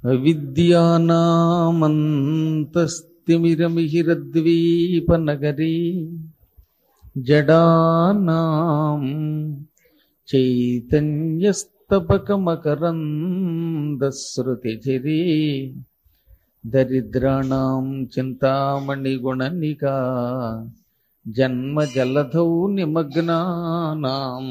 అవిద్యానామంతస్తిమిరమిహిరద్వీపనగరీ జడానాం చైతన్యస్తపకమకరందశ్రుతిచిరీ దరిద్రాణం చింతామణిగుణనికా జన్మజలధౌ నిమగ్నానాం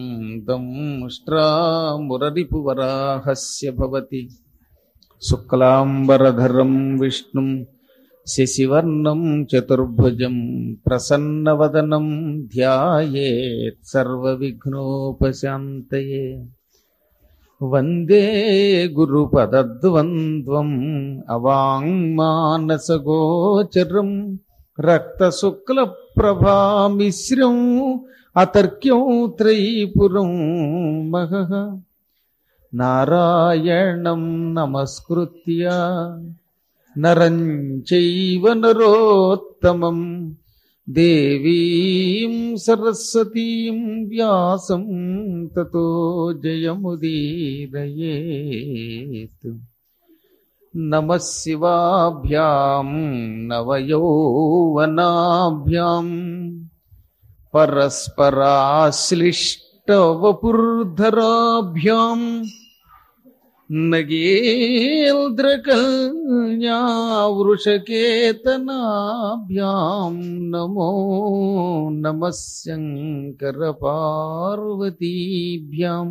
దంష్ట్రామురరిపువరాహస్య భవతి శుక్లాంబరధరం విష్ణుం శశివర్ణం చతుర్భుజం ప్రసన్నవదనం ధ్యాయేత్ సర్వవిఘ్నోపశాంతయే వందే గురుపదద్వంద్వం అవాంగ్మానసగోచరం రక్తశుక్లప్రభామిశ్రం అతర్క్యం త్రైపురం మహః నారాయణం నమస్కృత్య నరం చైవ నరోత్తమం దేవీం సరస్వతీం వ్యాసం తతో జయముదీరయేత్ నమ శివాభ్యాం నవయౌవనాభ్యాం పరస్పరాశ్లిష్టవపుర్ధరాభ్యాం నగేంద్రకల్యావృషకేతనాభ్యాం నమో నమ శంకరపార్వతీభ్యాం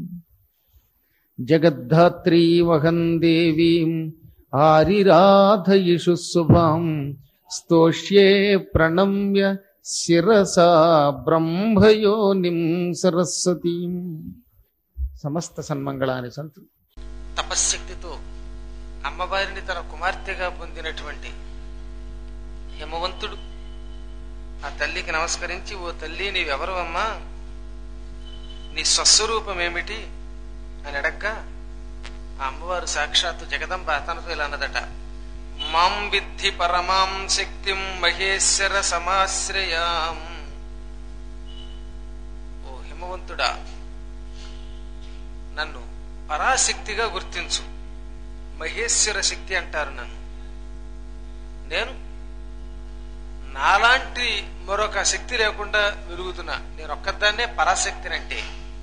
జగద్ధాత్రీమహం దేవీం ఆరిరాధయిషు శుభాం స్తోష్యే ప్రణమ్య శిరసా బ్రహ్మయోనిం సరస్వతీం సమస్త సన్మంగళాన్ని సంతు తపశ్శక్తితో అమ్మవారిని తన కుమార్తెగా పొందినటువంటి హిమవంతుడు ఆ తల్లికి నమస్కరించి ఓ తల్లి నీవెవరు అమ్మా నీ స్వస్వరూపం ఏమిటి అని అడగ్గా ఆ అమ్మవారు సాక్షాత్తు జగదంబ తనతో ఇలా అన్నదట మాం విద్ధి పరమాం శక్తిం మహేశ్వర సమాశ్రయాం ఓ హిమవంతుడా నన్ను పరాశక్తిగా గుర్తించు మహేశ్వర శక్తి అంటారు నన్ను నేను నాలాంటి మరొక శక్తి లేకుండా వెలుగుతున్నా నేను ఒక్కదాన్నే పరాశక్తినంటే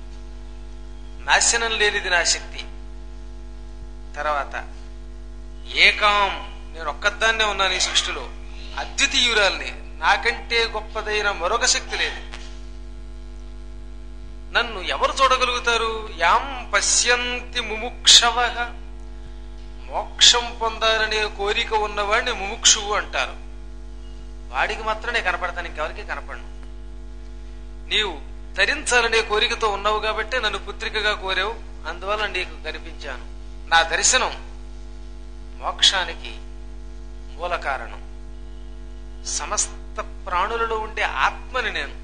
నాశనం లేనిది నా శక్తి తర్వాత ఏకాం నేను ఒక్కదాన్నే ఉన్నాను ఈ సృష్టిలో అద్వితీయురాల్ని నాకంటే గొప్పదైన మరొక శక్తి లేదు నన్ను ఎవరు చూడగలుగుతారు యాం పశ్యంతి ముముక్షవ మోక్షం పొందాలనే కోరిక ఉన్నవాడిని ముముక్షువు అంటారు వాడికి మాత్రమే కనపడతాను ఇంకెవరికి కనపడను నీవు తరించాలనే కోరికతో ఉన్నావు కాబట్టి నన్ను పుత్రికగా కోరావు అందువల్ల నీకు కనిపించాను నా దర్శనం మోక్షానికి మూల కారణం సమస్త ప్రాణులలో ఉండే ఆత్మని నేను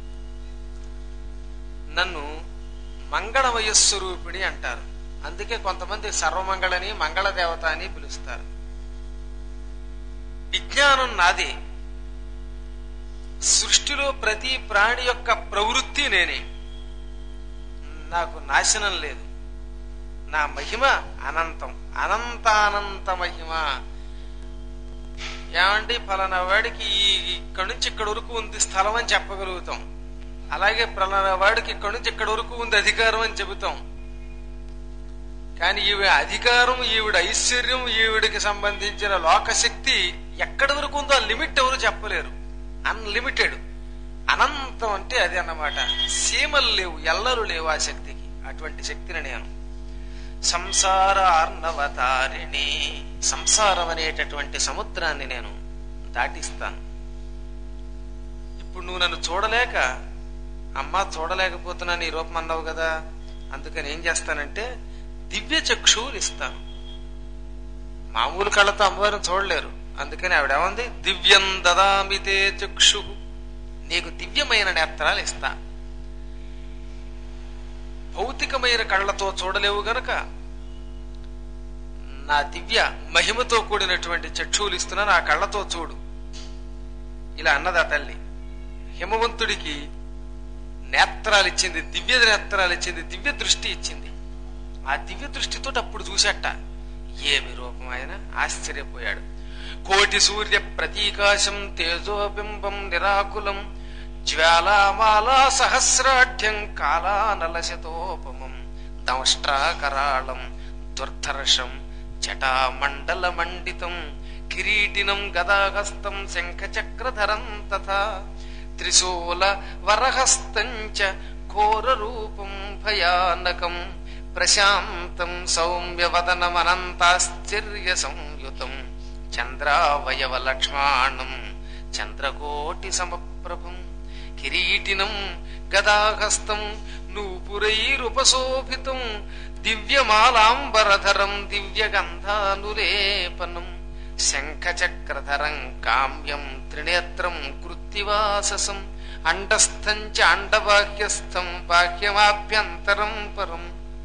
నన్ను మంగళమయ స్వరూపిణి అంటారు అందుకే కొంతమంది సర్వమంగళని మంగళ దేవత అని పిలుస్తారు విజ్ఞానం నాదే సృష్టిలో ప్రతి ప్రాణి యొక్క ప్రవృత్తి నేనే నాకు నాశనం లేదు నా మహిమ అనంతం అనంతానంత మహిమ ఏమండి ఫలానా వాడికి ఈ- ఇక్కడి నుంచి ఇక్కడ వరకు ఉంది స్థలం అని చెప్పగలుగుతాం అలాగే ఫలానా వాడికి ఇక్కడి నుంచి ఇక్కడ వరకు ఉంది అధికారం అని చెబుతాం కానీ ఈవిడ అధికారం ఈవిడ ఐశ్వర్యం ఈవిడికి సంబంధించిన లోకశక్తి ఎక్కడి వరకు ఉందో ఆ లిమిట్ ఎవరు చెప్పలేరు అన్లిమిటెడ్ అనంతం అంటే అది అన్నమాట సీమలు లేవు ఎల్లరు లేవు ఆ శక్తికి అటువంటి శక్తిని నేను సంసార అర్ణవతారిణి సంసారం అనేటటువంటి సముద్రాన్ని నేను దాటిస్తాను ఇప్పుడు నువ్వు నన్ను చూడలేక అమ్మా చూడలేకపోతున్నా నీ రూపం అన్నావు కదా అందుకని ఏం చేస్తానంటే దివ్య చక్షువులు ఇస్తాను మామూలు కళ్ళతో అమ్మవారిని చూడలేరు అందుకని ఆవిడేమంది దివ్యం దదామితే చక్షు నీకు దివ్యమైన నేత్రాలు ఇస్తా భౌతికమైన కళ్ళతో చూడలేవు గనక నా దివ్య మహిమతో కూడినటువంటి చక్షువులు ఇస్తున్నా నా కళ్ళతో చూడు ఇలా అన్నదా తల్లి హిమవంతుడికి నేత్రాలు ఇచ్చింది దివ్య నేత్రాలు ఇచ్చింది దివ్య దృష్టి ఇచ్చింది ఆ దివ్య దృష్టితో అప్పుడు చూసట ఏమి రూపం ఆయన ఆశ్చర్యపోయాడు కోటి సూర్య ప్రతీకాశం తేజోబింబం నిరాకులం జ్వాలామాలా సహస్రాఢ్యం కాలానలశతోపమం దంష్ట్రాకరాళం దుర్ధర్షం జటామండల మండితం కిరీటినం గదాహస్తం శంఖచక్రధరం తథా త్రిశూల వరహస్తం చ ఘోరరూపం భయానకం ప్రశాంతం సౌమ్యవదనమనంతాశ్చర్య సంయుతం చంద్రావయవ లక్ష్మాణం చంద్రకోటి సమప్రభం కిరీటినం గదాహస్తం నూపురైరుపశోభితం దివ్యమాలాంబరధరం దివ్యగంధానులేపనం శంఖచక్రధరం కామ్యం త్రినేత్రం కృత్తివాససం అండస్థం చ అండబాహ్యస్థం బాహ్యమాభ్యంతరం పరం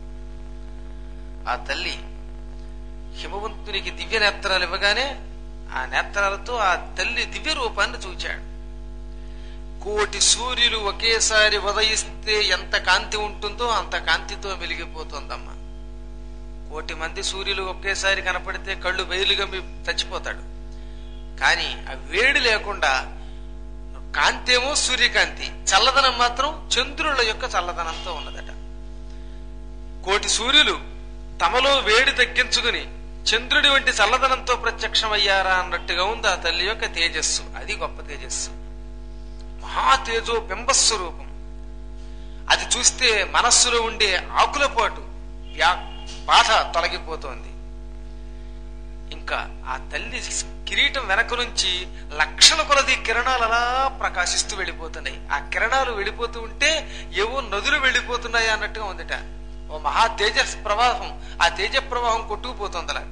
ఆ తల్లి హిమవంతునికి దివ్య నేత్రాలు ఇవ్వగానే ఆ నేత్రాలతో ఆ తల్లి దివ్య రూపాన్ని చూచాడు కోటి సూర్యులు ఒకేసారి ఉదయిస్తే ఎంత కాంతి ఉంటుందో అంత కాంతితో వెలిగిపోతుందమ్మా కోటి మంది సూర్యులు ఒకేసారి కనపడితే కళ్ళు బయలుగా చచ్చిపోతాడు కానీ ఆ వేడి లేకుండా కాంతి ఏమో సూర్యకాంతి చల్లదనం మాత్రం చంద్రుల యొక్క చల్లదనంతో ఉన్నదట కోటి సూర్యులు తమలో వేడి తగ్గించుకుని చంద్రుడి వంటి చల్లదనంతో ప్రత్యక్షమయ్యారా అన్నట్టుగా ఉంది ఆ తల్లి యొక్క తేజస్సు అది గొప్ప తేజస్సు మహా తేజో బింబస్వరూపం అది చూస్తే మనస్సులో ఉండే ఆకులపాటు వ్యా- బాధ తొలగిపోతోంది ఇంకా ఆ తల్లి కిరీటం వెనక నుంచి లక్షల కొలది కిరణాలు అలా ప్రకాశిస్తూ వెళ్ళిపోతున్నాయి ఆ కిరణాలు వెళ్ళిపోతూ ఉంటే ఏవో నదులు వెళ్ళిపోతున్నాయి అన్నట్టుగా ఉందిట ఓ మహా తేజస్ ప్రవాహం ఆ తేజ ప్రవాహం కొట్టుకుపోతుంది అలా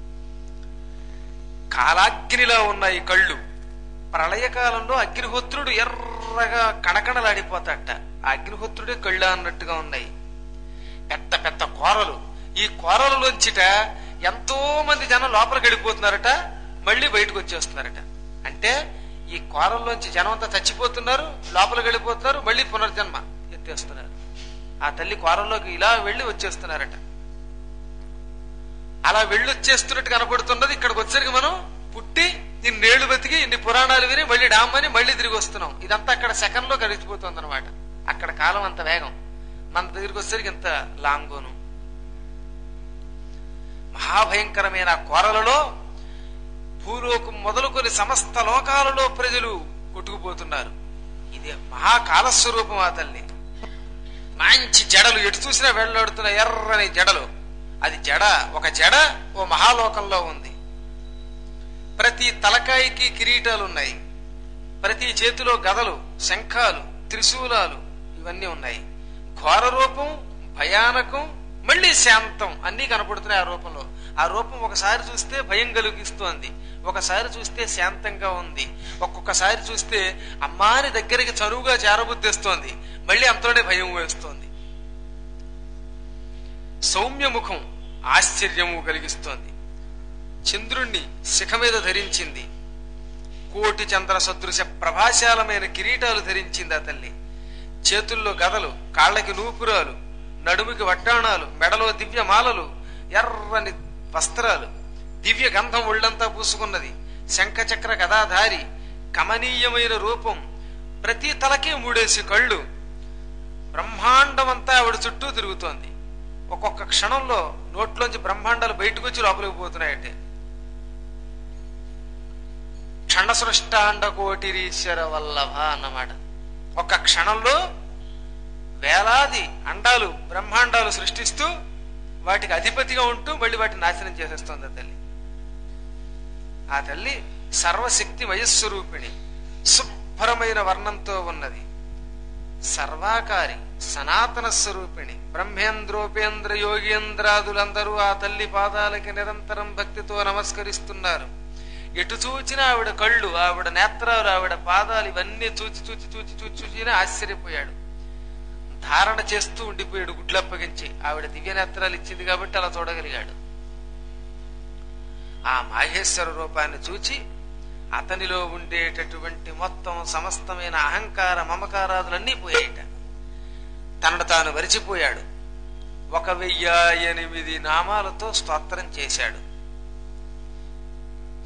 కాలాగ్నిలా ఉన్నాయి కళ్ళు ప్రళయకాలంలో అగ్నిహోత్రుడు ఎర్రగా కణకణలాడిపోతాడట ఆ అగ్నిహోత్రుడే కళ్ళు అన్నట్టుగా ఉన్నాయి పెద్ద పెద్ద కోరలు ఈ కోరలలోంచిట ఎంతో మంది జనం లోపలికి వెళ్ళిపోతున్నారట మళ్ళీ బయటకు వచ్చేస్తున్నారట అంటే ఈ కోరల్లోంచి జనం అంతా చచ్చిపోతున్నారు లోపలికి వెళ్ళిపోతున్నారు మళ్ళీ పునర్జన్మ ఎత్తేస్తున్నారు ఆ తల్లి కోరల్లోకి ఇలా వెళ్ళి వచ్చేస్తున్నారట అలా వెళ్ళి వచ్చేస్తున్నట్టు కనపడుతున్నది ఇక్కడికి వచ్చరికి మనం పుట్టి ఇన్నేళ్లు బతికి ఇన్ని పురాణాలు విని మళ్ళీ డామ్మని మళ్ళీ తిరిగి వస్తున్నాం ఇదంతా అక్కడ సెకండ్ లో గడిచిపోతుంది అనమాట అక్కడ కాలం అంత వేగం మన దగ్గరికి వచ్చేసరికి ఇంత లాంగోను మహాభయంకరమైన ఆ కోరలలో భూలోకం మొదలుకొని సమస్త లోకాలలో ప్రజలు కొట్టుకుపోతున్నారు ఇది మహాకాలస్వరూపం ఆ తల్లి మంచి జడలు ఎటు చూసినా వెళ్ళాడుతున్న ఎర్రని జడలు అది జడ ఒక జడ ఓ మహాలోకంలో ఉంది ప్రతి తలకాయికి కిరీటాలు ఉన్నాయి ప్రతి చేతిలో గదలు శంఖాలు త్రిశూలాలు ఇవన్నీ ఉన్నాయి ఘోర రూపం భయానకం మళ్ళీ శాంతం అన్ని కనపడుతున్నాయి ఆ రూపంలో ఆ రూపం ఒకసారి చూస్తే భయం కలిగిస్తోంది ఒకసారి చూస్తే శాంతంగా ఉంది ఒక్కొక్కసారి చూస్తే అమ్మాని దగ్గరికి చనువుగా చేరబుద్ధిస్తోంది మళ్ళీ అంతలోనే భయం వేస్తోంది సౌమ్యముఖం ఆశ్చర్యము కలిగిస్తోంది చంద్రుణ్ణి శిఖ మీద ధరించింది కోటి చంద్ర సదృశ ప్రభాశాలమైన కిరీటాలు ధరించింది ఆ తల్లి చేతుల్లో గదలు కాళ్ళకి నూపురాలు నడుముకి వడ్డాణాలు మెడలో దివ్య మాలలు ఎర్రని వస్త్రాలు దివ్య గంధం ఒళ్ళంతా పూసుకున్నది శంఖచక్ర గదాధారి కమనీయమైన రూపం ప్రతి తలకే మూడేసి కళ్ళు బ్రహ్మాండమంతా ఆవిడ చుట్టూ తిరుగుతోంది ఒక్కొక్క క్షణంలో నోట్లోంచి బ్రహ్మాండాలు బయటకు వచ్చి లోపలికి పోతున్నాయటే క్షణ సృష్టాండ కోటిరీశ్వర వల్లభ అన్నమాట ఒక క్షణంలో వేలాది అండాలు బ్రహ్మాండాలు సృష్టిస్తూ వాటికి అధిపతిగా ఉంటూ మళ్ళీ వాటిని నాశనం చేసేస్తోంది ఆ తల్లి ఆ తల్లి సర్వశక్తి వయస్వరూపిణి శుభ్రమైన వర్ణంతో ఉన్నది సర్వాకారి సనాతన స్వరూపిణి బ్రహ్మేంద్రోపేంద్ర యోగేంద్రాదులందరూ ఆ తల్లి పాదాలకి నిరంతరం భక్తితో నమస్కరిస్తున్నారు ఎటు చూచినా ఆవిడ కళ్ళు ఆవిడ నేత్రాలు ఆవిడ పాదాలు ఇవన్నీ చూచి చూచి చూచి చూచి చూచినా ఆశ్చర్యపోయాడు ధారణ చేస్తూ ఉండిపోయాడు గుడ్లప్పగించి ఆవిడ దివ్య నేత్రాలు ఇచ్చింది కాబట్టి అలా చూడగలిగాడు ఆ మాహేశ్వర రూపాన్ని చూచి అతనిలో ఉండేటటువంటి మొత్తం సమస్తమైన అహంకార మమకారాదులన్నీ పోయాయిట తనను తాను వరిచిపోయాడు ఒక వెయ్యి ఎనిమిది నామాలతో స్తోత్రం చేశాడు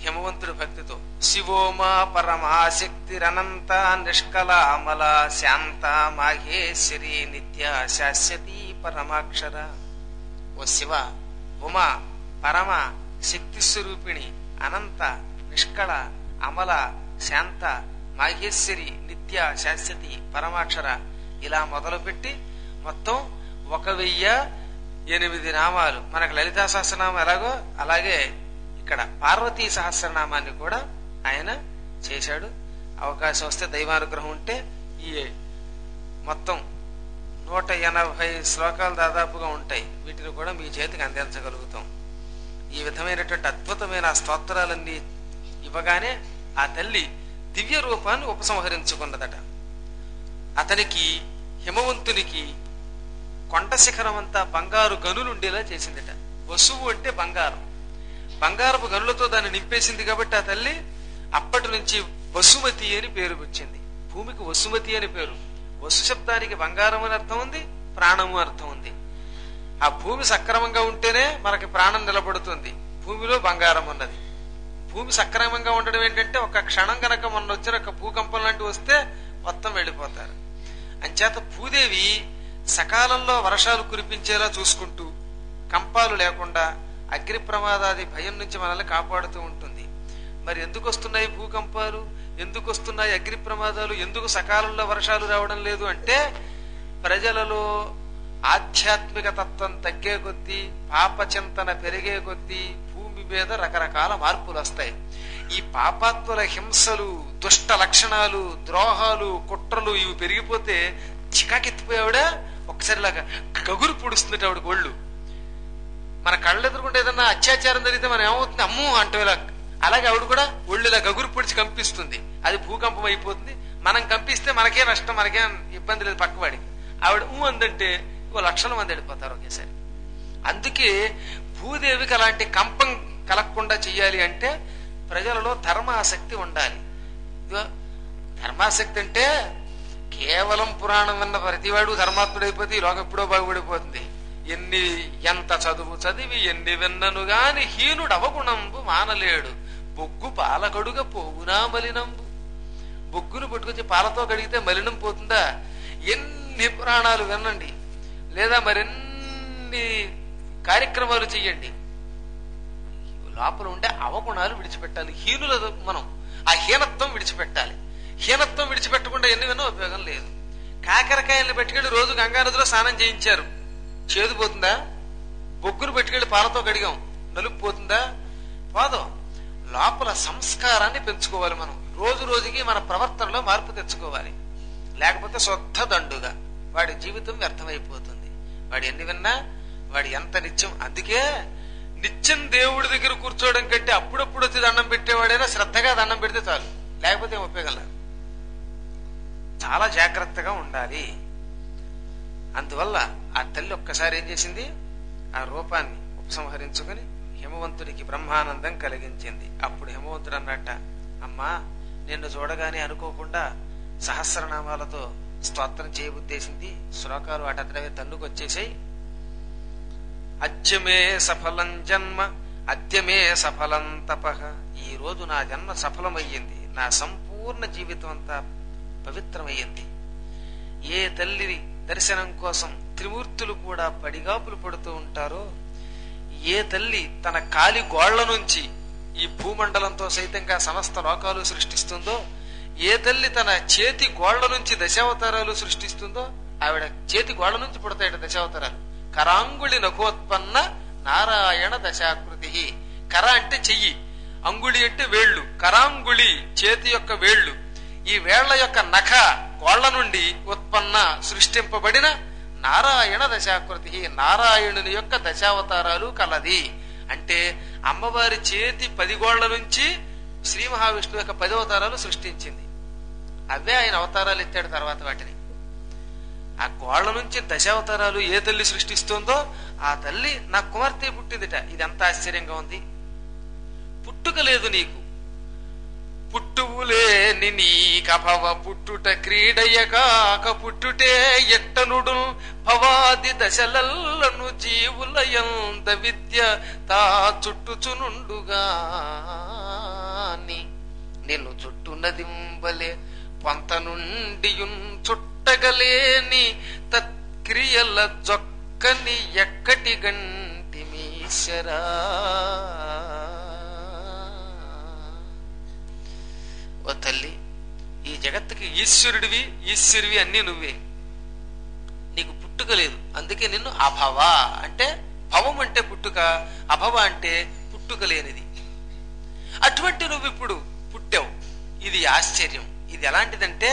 హిమవంతుడి భక్తితో శివోమా పరమాశక్తిరనంత నిష్కలామల శాంత మాహేశ్వరి నిత్య శాశ్వతి పరమాక్షర ఓ శివ ఉమా పరమ శక్తి స్వరూపిణి అనంత నిష్కళ అమల శాంత మాహేశ్వరి నిత్య శాశ్వతి పరమాక్షర ఇలా మొదలుపెట్టి మొత్తం ఒక వెయ్య ఎనిమిది నామాలు మనకు లలితా సహస్రనామం ఎలాగో అలాగే ఇక్కడ పార్వతీ సహస్రనామాన్ని కూడా ఆయన చేశాడు అవకాశం వస్తే దైవానుగ్రహం ఉంటే ఈ మొత్తం నూట ఎనభై శ్లోకాలు దాదాపుగా ఉంటాయి వీటిని కూడా మీ చేతికి అందించగలుగుతాం ఈ విధమైనటువంటి అద్భుతమైన ఆ స్తోత్రాలన్నీ ఇవ్వగానే ఆ తల్లి దివ్య రూపాన్ని ఉపసంహరించుకున్నదట అతనికి హిమవంతునికి కొండ శిఖరం అంతా బంగారు గనులు ఉండేలా చేసిందట వసువు అంటే బంగారం బంగారపు గనులతో దాన్ని నింపేసింది కాబట్టి ఆ తల్లి అప్పటి నుంచి వసుమతి అని పేరు వచ్చింది భూమికి వసుమతి అని పేరు వసు శబ్దానికి బంగారం అని అర్థం ఉంది ప్రాణము అర్థం ఉంది ఆ భూమి సక్రమంగా ఉంటేనే మనకి ప్రాణం నిలబడుతుంది భూమిలో బంగారం ఉన్నది భూమి సక్రమంగా ఉండడం ఏంటంటే ఒక క్షణం కనుక మొన్న వచ్చిన ఒక భూకంపం లాంటివి వస్తే మొత్తం వెళ్ళిపోతారు అంచేత భూదేవి సకాలంలో వర్షాలు కురిపించేలా చూసుకుంటూ కంపాలు లేకుండా అగ్ని ప్రమాదాది భయం నుంచి మనల్ని కాపాడుతూ ఉంటుంది మరి ఎందుకు వస్తున్నాయి భూకంపాలు ఎందుకు వస్తున్నాయి అగ్ని ప్రమాదాలు ఎందుకు సకాలంలో వర్షాలు రావడం లేదు అంటే ప్రజలలో ఆధ్యాత్మిక తత్వం తగ్గే కొద్దీ పాప చింతన పెరిగే కొద్దీ భూమి మీద రకరకాల మార్పులు వస్తాయి ఈ పాపాత్ముల హింసలు దుష్ట లక్షణాలు ద్రోహాలు కుట్రలు ఇవి పెరిగిపోతే చికాకెత్తిపోయావిడ ఒకసారి లాగా గగురు పొడుస్తుంది ఆవిడకి ఒళ్ళు మన కళ్ళు ఎదురుకుంటే ఏదన్నా అత్యాచారం జరిగితే మనం ఏమవుతుంది అమ్మో అంటే ఇలా అలాగే ఆవిడ కూడా ఒళ్ళు ఇలా గగురు పొడిచి కంపిస్తుంది అది భూకంపం అయిపోతుంది మనం కంపిస్తే మనకే నష్టం మనకేం ఇబ్బంది లేదు పక్కవాడికి ఆవిడ ఊ అందంటే ఓ లక్షల మంది వెళ్ళిపోతారు ఒకేసారి అందుకే భూదేవికి అలాంటి కంపం కలగకుండా చెయ్యాలి అంటే ప్రజలలో ధర్మాసక్తి ఉండాలి ఇదిగో ధర్మాసక్తి అంటే కేవలం పురాణం విన్న ప్రతివాడు ధర్మాత్ముడైపోతే ఈ లోకం ఎప్పుడో బాగుపడిపోతుంది ఎన్ని ఎంత చదువు చదివి ఎన్ని విన్నను గాని హీనుడు అవగుణంబు మానలేడు బొగ్గు పాలకడుగా పోవునా మలినంబు బొగ్గును పట్టుకొచ్చి పాలతో కడిగితే మలినం పోతుందా ఎన్ని పురాణాలు వినండి లేదా మరెన్ని కార్యక్రమాలు చెయ్యండి లోపల ఉండే అవగుణాలు విడిచిపెట్టాలి హీనుల మనం ఆ హీనత్వం విడిచిపెట్టాలి హీనత్వం విడిచిపెట్టకుండా ఎన్ని విన్నా ఉపయోగం లేదు కాకరకాయల్ని పెట్టుకెళ్ళి రోజు గంగానదిలో స్నానం చేయించారు చేదు పోతుందా బొగ్గును పెట్టుకెళ్ళి పాలతో కడిగాం నలుపు పోతుందా పోదు లోపల సంస్కారాన్ని పెంచుకోవాలి మనం రోజు రోజుకి మన ప్రవర్తనలో మార్పు తెచ్చుకోవాలి లేకపోతే శుద్ధ దండుగా వాడి జీవితం వ్యర్థమైపోతుంది వాడు ఎన్ని విన్నా వాడి ఎంత నిత్యం అందుకే నిత్యం దేవుడి దగ్గర కూర్చోవడం కంటే అప్పుడప్పుడు వచ్చి దండం పెట్టేవాడైనా శ్రద్ధగా దండం పెడితే చాలు లేకపోతే ఏం ఉపయోగం లేదు చాలా జాగ్రత్తగా ఉండాలి అందువల్ల ఆ తల్లి ఒక్కసారి ఏం చేసింది ఆ రూపాన్ని ఉపసంహరించుకుని హిమవంతుడికి బ్రహ్మానందం కలిగించింది అప్పుడు హిమవంతుడు అన్నట్ట అమ్మా నిన్ను చూడగానే అనుకోకుండా సహస్రనామాలతో స్తోత్రం చేయబుద్దేసింది శ్లోకాలు వాటంతటవే తన్నుకొచ్చేసాయి అద్యమే సఫలం జన్మ అద్యమే సఫలం తపః ఈ రోజు నా జన్మ సఫలమయ్యింది నా సంపూర్ణ జీవితం అంతా పవిత్రమయ్యింది ఏ తల్లి దర్శనం కోసం త్రిమూర్తులు కూడా పడిగాపులు పడుతూ ఉంటారో ఏ తల్లి తన కాలి గోళ్ల నుంచి ఈ భూమండలంతో సైతంగా సమస్త లోకాలు సృష్టిస్తుందో ఏ తల్లి తన చేతి గోళ్ల నుంచి దశావతారాలు సృష్టిస్తుందో ఆవిడ చేతి గోళ్ల నుంచి పుడతాయట దశావతారాలు కరాంగుళి నఖోత్పన్న నారాయణ దశాకృతి కర అంటే చెయ్యి అంగుళి అంటే వేళ్లు కరాంగుళి చేతి యొక్క వేళ్లు ఈ వేళ్ల యొక్క నఖ కోళ్ల నుండి ఉత్పన్న సృష్టింపబడిన నారాయణ దశాకృతి నారాయణుని యొక్క దశావతారాలు కలది అంటే అమ్మవారి చేతి పది గోళ్ల నుంచి శ్రీ మహావిష్ణువు యొక్క పది అవతారాలు సృష్టించింది అవే ఆయన అవతారాలు ఎత్తాడు తర్వాత వాటిని ఆ గోళ్ల నుంచి దశావతారాలు ఏ తల్లి సృష్టిస్తుందో ఆ తల్లి నా కుమార్తె పుట్టిందిట ఇది ఎంత ఆశ్చర్యంగా ఉంది పుట్టుక లేదు నీకు పుట్టువులేని నీకభవ పుట్టుట క్రీడయగాక పుట్టుటే ఎట్టనుడు భవాది దశలల్లను జీవులయంద విద్య తా చుట్టుచునుండుగా కాని నిన్ను చుట్టునదింబలే పొంత నుండియున్ చుట్టగలేని తత్క్రియల జొక్కని ఎక్కటి గంటిమీశరా ఓ తల్లి ఈ జగత్తుకి ఈశ్వరుడివి ఈశ్వరువి అన్నీ నువ్వే నీకు పుట్టుక లేదు అందుకే నిన్ను అభవ అంటే భవం అంటే పుట్టుక అభవ అంటే పుట్టుక లేనిది అటువంటి నువ్వు ఇప్పుడు పుట్టావు ఇది ఆశ్చర్యం ఇది ఎలాంటిదంటే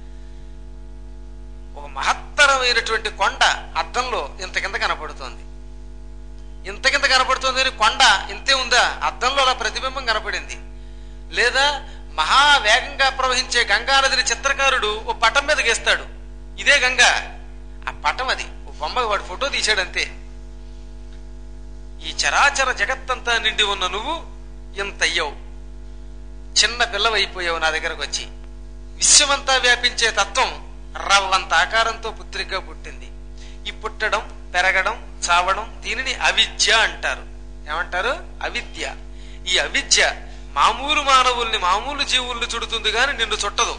ఒక మహత్తరమైనటువంటి కొండ అద్దంలో ఇంత కింద కనపడుతోంది ఇంత కింద కనపడుతోంది అని కొండ ఇంతే ఉందా అద్దంలో అలా ప్రతిబింబం కనపడింది లేదా మహా వేగంగా ప్రవహించే గంగా నదిని చిత్రకారుడు ఓ పటం మీద గీస్తాడు ఇదే గంగా ఆ పటం అది ఓ బొమ్మ వాడు ఫోటో తీశాడంతే ఈ చరాచర జగత్తంతా నిండి ఉన్న నువ్వు ఇంత అయ్యావు చిన్న పిల్లవైపోయావు నా దగ్గరకు వచ్చి విశ్వమంతా వ్యాపించే తత్వం రవ్వంత ఆకారంతో పుత్రిక పుట్టింది ఈ పుట్టడం పెరగడం చావడం దీనిని అవిద్య అంటారు ఏమంటారు అవిద్య ఈ అవిద్య మామూలు మానవుల్ని మామూలు జీవుల్ని చుడుతుంది గాని నిన్ను చుట్టదు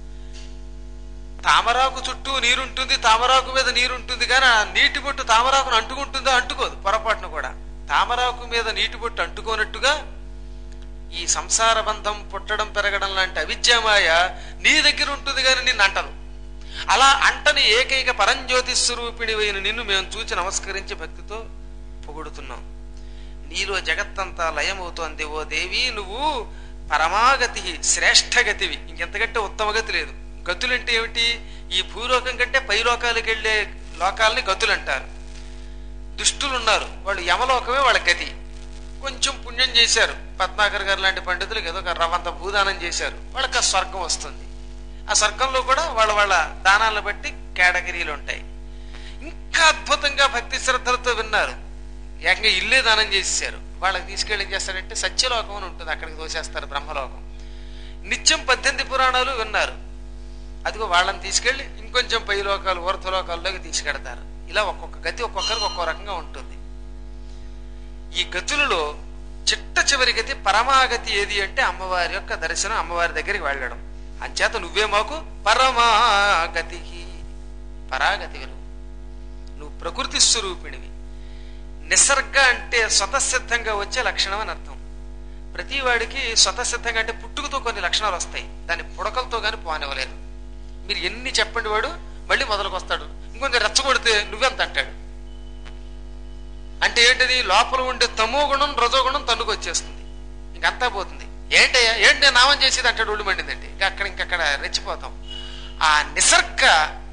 తామరాకు చుట్టూ నీరుంటుంది తామరాకు మీద నీరుంటుంది కానీ ఆ నీటి బొట్టు తామరాకును అంటుకుంటుందా అంటుకోదు పొరపాటును కూడా తామరాకు మీద నీటి బొట్టు అంటుకోనట్టుగా ఈ సంసార బంధం పుట్టడం పెరగడం లాంటి అవిద్యామాయ నీ దగ్గర ఉంటుంది కానీ నిన్ను అంటదు అలా అంటని ఏకైక పరంజ్యోతి స్వరూపిణివైన నిన్ను మేము చూచి నమస్కరించి భక్తితో పొగుడుతున్నాం నీలో జగత్తంతా లయమవుతోంది ఓ దేవి నువ్వు పరమాగతి శ్రేష్ఠ గతివి ఇంకెంతకంటే ఉత్తమ గతి లేదు గతులంటే ఏమిటి ఈ భూలోకం కంటే పై లోకాలకు వెళ్లే లోకాలని గతులు అంటారు దుష్టులు ఉన్నారు వాళ్ళు యమలోకమే వాళ్ళ గతి కొంచెం పుణ్యం చేశారు పద్మాకర్ గారు లాంటి పండితులకు ఏదో ఒక రవంత భూదానం చేశారు వాళ్ళకి ఆ స్వర్గం వస్తుంది ఆ స్వర్గంలో కూడా వాళ్ళ వాళ్ళ దానాలను బట్టి కేటగిరీలు ఉంటాయి ఇంకా అద్భుతంగా భక్తి శ్రద్ధలతో విన్నారు ఏకంగా ఇల్లే దానం చేసేసారు వాళ్ళకి తీసుకెళ్ళి ఏం చేస్తారంటే సత్యలోకం అని ఉంటుంది అక్కడికి తోసేస్తారు బ్రహ్మలోకం నిత్యం పద్దెనిమిది పురాణాలు విన్నారు అదిగో వాళ్ళని తీసుకెళ్లి ఇంకొంచెం పై లోకాలు ఊర్ధలోకాల్లోకి తీసుకెడతారు ఇలా ఒక్కొక్క గతి ఒక్కొక్కరికి ఒక్కో రకంగా ఉంటుంది ఈ గతులలో చిట్ట చివరి గతి పరమాగతి ఏది అంటే అమ్మవారి యొక్క దర్శనం అమ్మవారి దగ్గరికి వెళ్ళడం అంచేత నువ్వే మాకు పరమాగతి పరాగతి నువ్వు నువ్వు ప్రకృతి స్వరూపిణివి నిసర్గ అంటే స్వతసిద్ధంగా వచ్చే లక్షణం అని అర్థం ప్రతి వాడికి స్వతసిద్ధంగా అంటే పుట్టుకతో కొన్ని లక్షణాలు వస్తాయి దాన్ని పుడకలతో గాని పోనివ్వలేదు మీరు ఎన్ని చెప్పండి వాడు మళ్ళీ మొదలుకు వస్తాడు ఇంకొంచెం రెచ్చగొడితే నువ్వెంత అంటాడు అంటే ఏంటిది లోపల ఉండే తమో గుణం రజో గుణం తన్నుకు వచ్చేస్తుంది ఇంకంతా పోతుంది ఏంటయ్యా ఏంటి నేను నామం చేసేది అంటాడు ఒళ్ళు మండిందండి ఇంకా అక్కడ ఇంకక్కడ రెచ్చిపోతాం ఆ నిసర్గ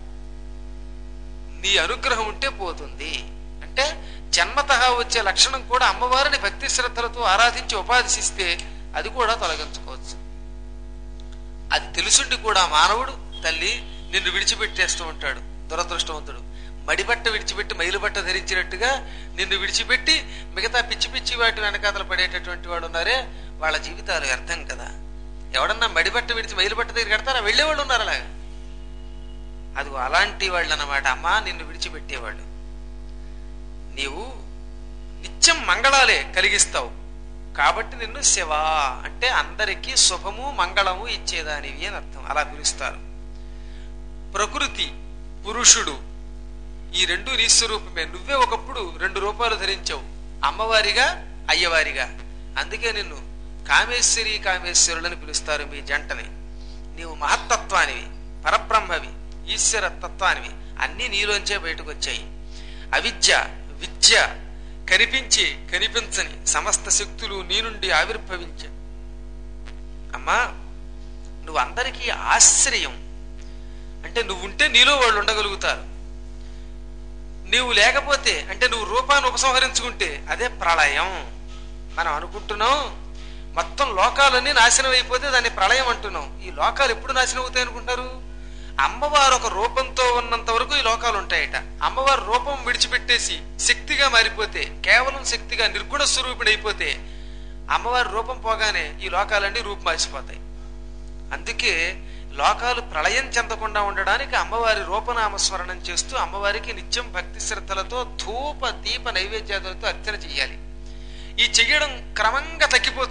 నీ అనుగ్రహం ఉంటే పోతుంది అంటే జన్మత వచ్చే లక్షణం కూడా అమ్మవారిని భక్తి శ్రద్ధలతో ఆరాధించి ఉపాధిస్తే అది కూడా తొలగించుకోవచ్చు అది తెలుసుండి కూడా మానవుడు తల్లి నిన్ను విడిచిపెట్టేస్తూ ఉంటాడు దురదృష్టవంతుడు మడిబట్ట విడిచిపెట్టి మైలుబట్ట ధరించినట్టుగా నిన్ను విడిచిపెట్టి మిగతా పిచ్చి పిచ్చి వాటి వెనకాతలు పడేటటువంటి వాడు ఉన్నారే వాళ్ళ జీవితాలు వ్యర్థం కదా ఎవడన్నా మడిబట్ట విడిచి మైలుబట్ట దగ్గర కడతారా వెళ్ళేవాళ్ళు ఉన్నారు అలాగా అది అలాంటి వాళ్ళు అన్నమాట అమ్మా నిన్ను విడిచిపెట్టేవాళ్ళు నీవు నిత్యం మంగళాలే కలిగిస్తావు కాబట్టి నిన్ను శివ అంటే అందరికీ శుభము మంగళము ఇచ్చేదానివి అని అర్థం అలా పిలుస్తారు ప్రకృతి పురుషుడు ఈ రెండు నీ స్వరూపమే నువ్వే ఒకప్పుడు రెండు రూపాలు ధరించావు అమ్మవారిగా అయ్యవారిగా అందుకే నిన్ను కామేశ్వరి కామేశ్వరులని పిలుస్తారు మీ జంటని నీవు మహత్తత్వానివి పరబ్రహ్మవి ఈశ్వర తత్వానివి అన్నీ నీలోంచే బయటకు వచ్చాయి అవిద్య విద్య కనిపించి కనిపించని సమస్త శక్తులు నీ నుండి ఆవిర్భవించ అమ్మా నువ్వు అందరికీ ఆశ్రయం అంటే నువ్వు ఉంటే నీలో వాళ్ళు ఉండగలుగుతారు నీవు లేకపోతే అంటే నువ్వు రూపాన్ని ఉపసంహరించుకుంటే అదే ప్రళయం మనం అనుకుంటున్నాం మొత్తం లోకాలన్నీ నాశనం అయిపోతే దాన్ని ప్రళయం అంటున్నాం ఈ లోకాలు ఎప్పుడు నాశనం అవుతాయి అనుకుంటారు అమ్మవారు ఒక రూపంతో ఉన్నంత వరకు ఈ లోకాలు ఉంటాయట అమ్మవారు రూపం విడిచిపెట్టేసి శక్తిగా మారిపోతే కేవలం శక్తిగా నిర్గుణ స్వరూపిణి అయిపోతే అమ్మవారి రూపం పోగానే ఈ లోకాలన్నీ రూపు మార్చిపోతాయి అందుకే లోకాలు ప్రళయం చెందకుండా ఉండడానికి అమ్మవారి రూపనామస్మరణం చేస్తూ అమ్మవారికి నిత్యం భక్తి శ్రద్ధలతో ధూప దీప నైవేద్యాదులతో అర్చన చెయ్యాలి ఈ చెయ్యడం క్రమంగా తగ్గిపోతుంది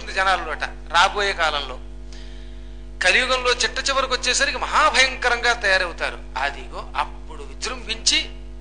జరుగుతుంది జనాల్లోట రాబోయే కాలంలో కలియుగంలో చిట్ట చివరికి వచ్చేసరికి మహాభయంకరంగా తయారవుతారు అదిగో అప్పుడు విజృంభించి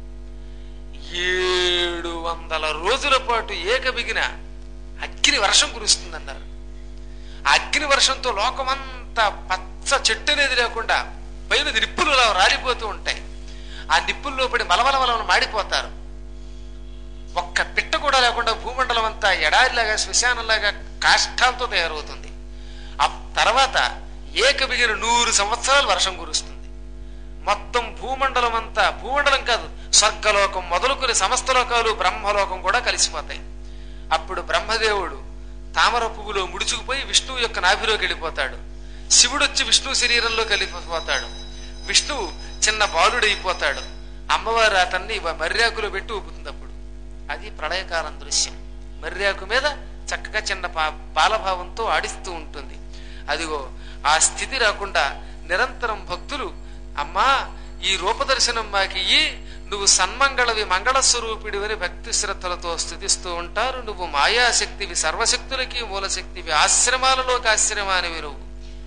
ఏడు వందల రోజుల పాటు ఏకబిగిన అగ్ని వర్షం కురుస్తుందన్నారు ఆ అగ్ని వర్షంతో లోకమంతా పచ్చ చెట్టు అనేది లేకుండా పైన నిప్పులు అలా రాలిపోతూ ఉంటాయి ఆ నిప్పుల్లో పడి మలమలమలమల మాడిపోతారు ఒక్క పిట్ట కూడా లేకుండా భూమండలం అంతా ఎడారిలాగా శ్మశానంలాగా కాష్టాలతో తయారవుతుంది ఆ తర్వాత ఏకబిగిన నూరు సంవత్సరాలు వర్షం కురుస్తుంది మొత్తం భూమండలం అంతా భూమండలం కాదు స్వర్గలోకం మొదలుకుని సమస్త లోకాలు బ్రహ్మలోకం కూడా కలిసిపోతాయి అప్పుడు బ్రహ్మదేవుడు తామర పువ్వులో ముడుచుకుపోయి విష్ణువు యొక్క నాభిలోకి వెళ్ళిపోతాడు శివుడు వచ్చి విష్ణు శరీరంలో కలిపిపోతాడు విష్ణువు చిన్న బాలుడైపోతాడు అమ్మవారు అతన్ని మర్యాకులో పెట్టి ఊపుతుంది అప్పుడు అది ప్రళయకాలం దృశ్యం మర్యాకు మీద చక్కగా చిన్న పా- బాలభావంతో ఆడిస్తూ ఉంటుంది అదిగో ఆ స్థితి రాకుండా నిరంతరం భక్తులు అమ్మా ఈ రూపదర్శనం మాకియ్యి నువ్వు సన్మంగళవి మంగళ స్వరూపిడివని భక్తి శ్రద్ధలతో స్థుతిస్తూ ఉంటారు నువ్వు మాయాశక్తివి సర్వశక్తులకి మూలశక్తివి ఆశ్రమాలలోకి ఆశ్రమానివి నువ్వు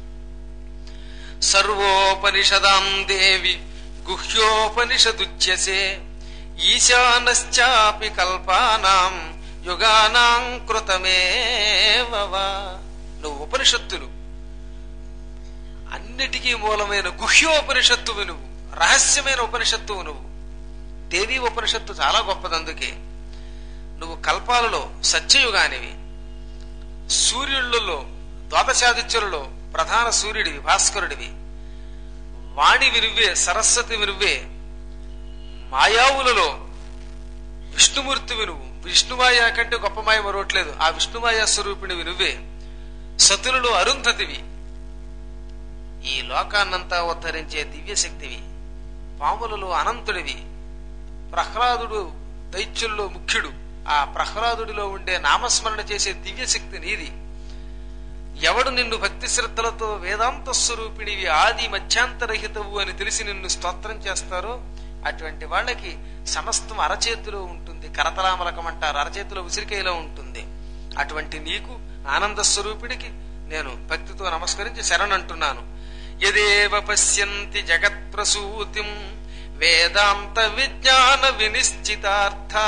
సర్వోపనిషదాం దేవి గుహ్యోపనిషదుచ్యసే ఈశానశ్చాపి కల్పానాం యుగానాం కృతమేవ వా. నువ్వు ఉపనిషత్తులు అన్నిటికీ మూలమైన గుహ్యోపనిషత్తువు నువ్వు రహస్యమైన ఉపనిషత్తువు నువ్వు దేవీ ఉపనిషత్తు చాలా గొప్పది అందుకే నువ్వు కల్పాలలో సత్యయుగానివి సూర్యులలో ద్వాదశాదిత్యులలో ప్రధాన సూర్యుడివి భాస్కరుడివి వాణి వినువ్వే సరస్వతి వినువ్వే మాయావులలో విష్ణుమూర్తి వినువు విష్ణుమాయ కంటే గొప్ప మాయ మరొట్లేదు ఆ విష్ణుమాయ స్వరూపిణి వినువ్వే సతులలో అరుంధతివి ఈ లోకాన్నంతా ఉద్ధరించే దివ్య శక్తివి పాములలో అనంతుడివి ప్రహ్లాదుడు దైత్యుల్లో ముఖ్యుడు ఆ ప్రహ్లాదుడిలో ఉండే నామస్మరణ చేసే దివ్య శక్తి నీది ఎవడు నిన్ను భక్తి శ్రద్ధలతో వేదాంత స్వరూపిణివి ఆది మధ్యాంతరహితవు అని తెలిసి నిన్ను స్తోత్రం చేస్తారో అటువంటి వాళ్ళకి సమస్తం అరచేతిలో ఉంటుంది కరతలామలకం అంటారు అరచేతిలో ఉసిరికాయలో ఉంటుంది అటువంటి నీకు ఆనంద స్వరూపిడికి నేను భక్తితో నమస్కరించి శరణంటున్నాను యదేవ పశ్యంతి జగత్ ప్రసూతిం వేదాంత విజ్ఞాన వినిశ్చితార్థా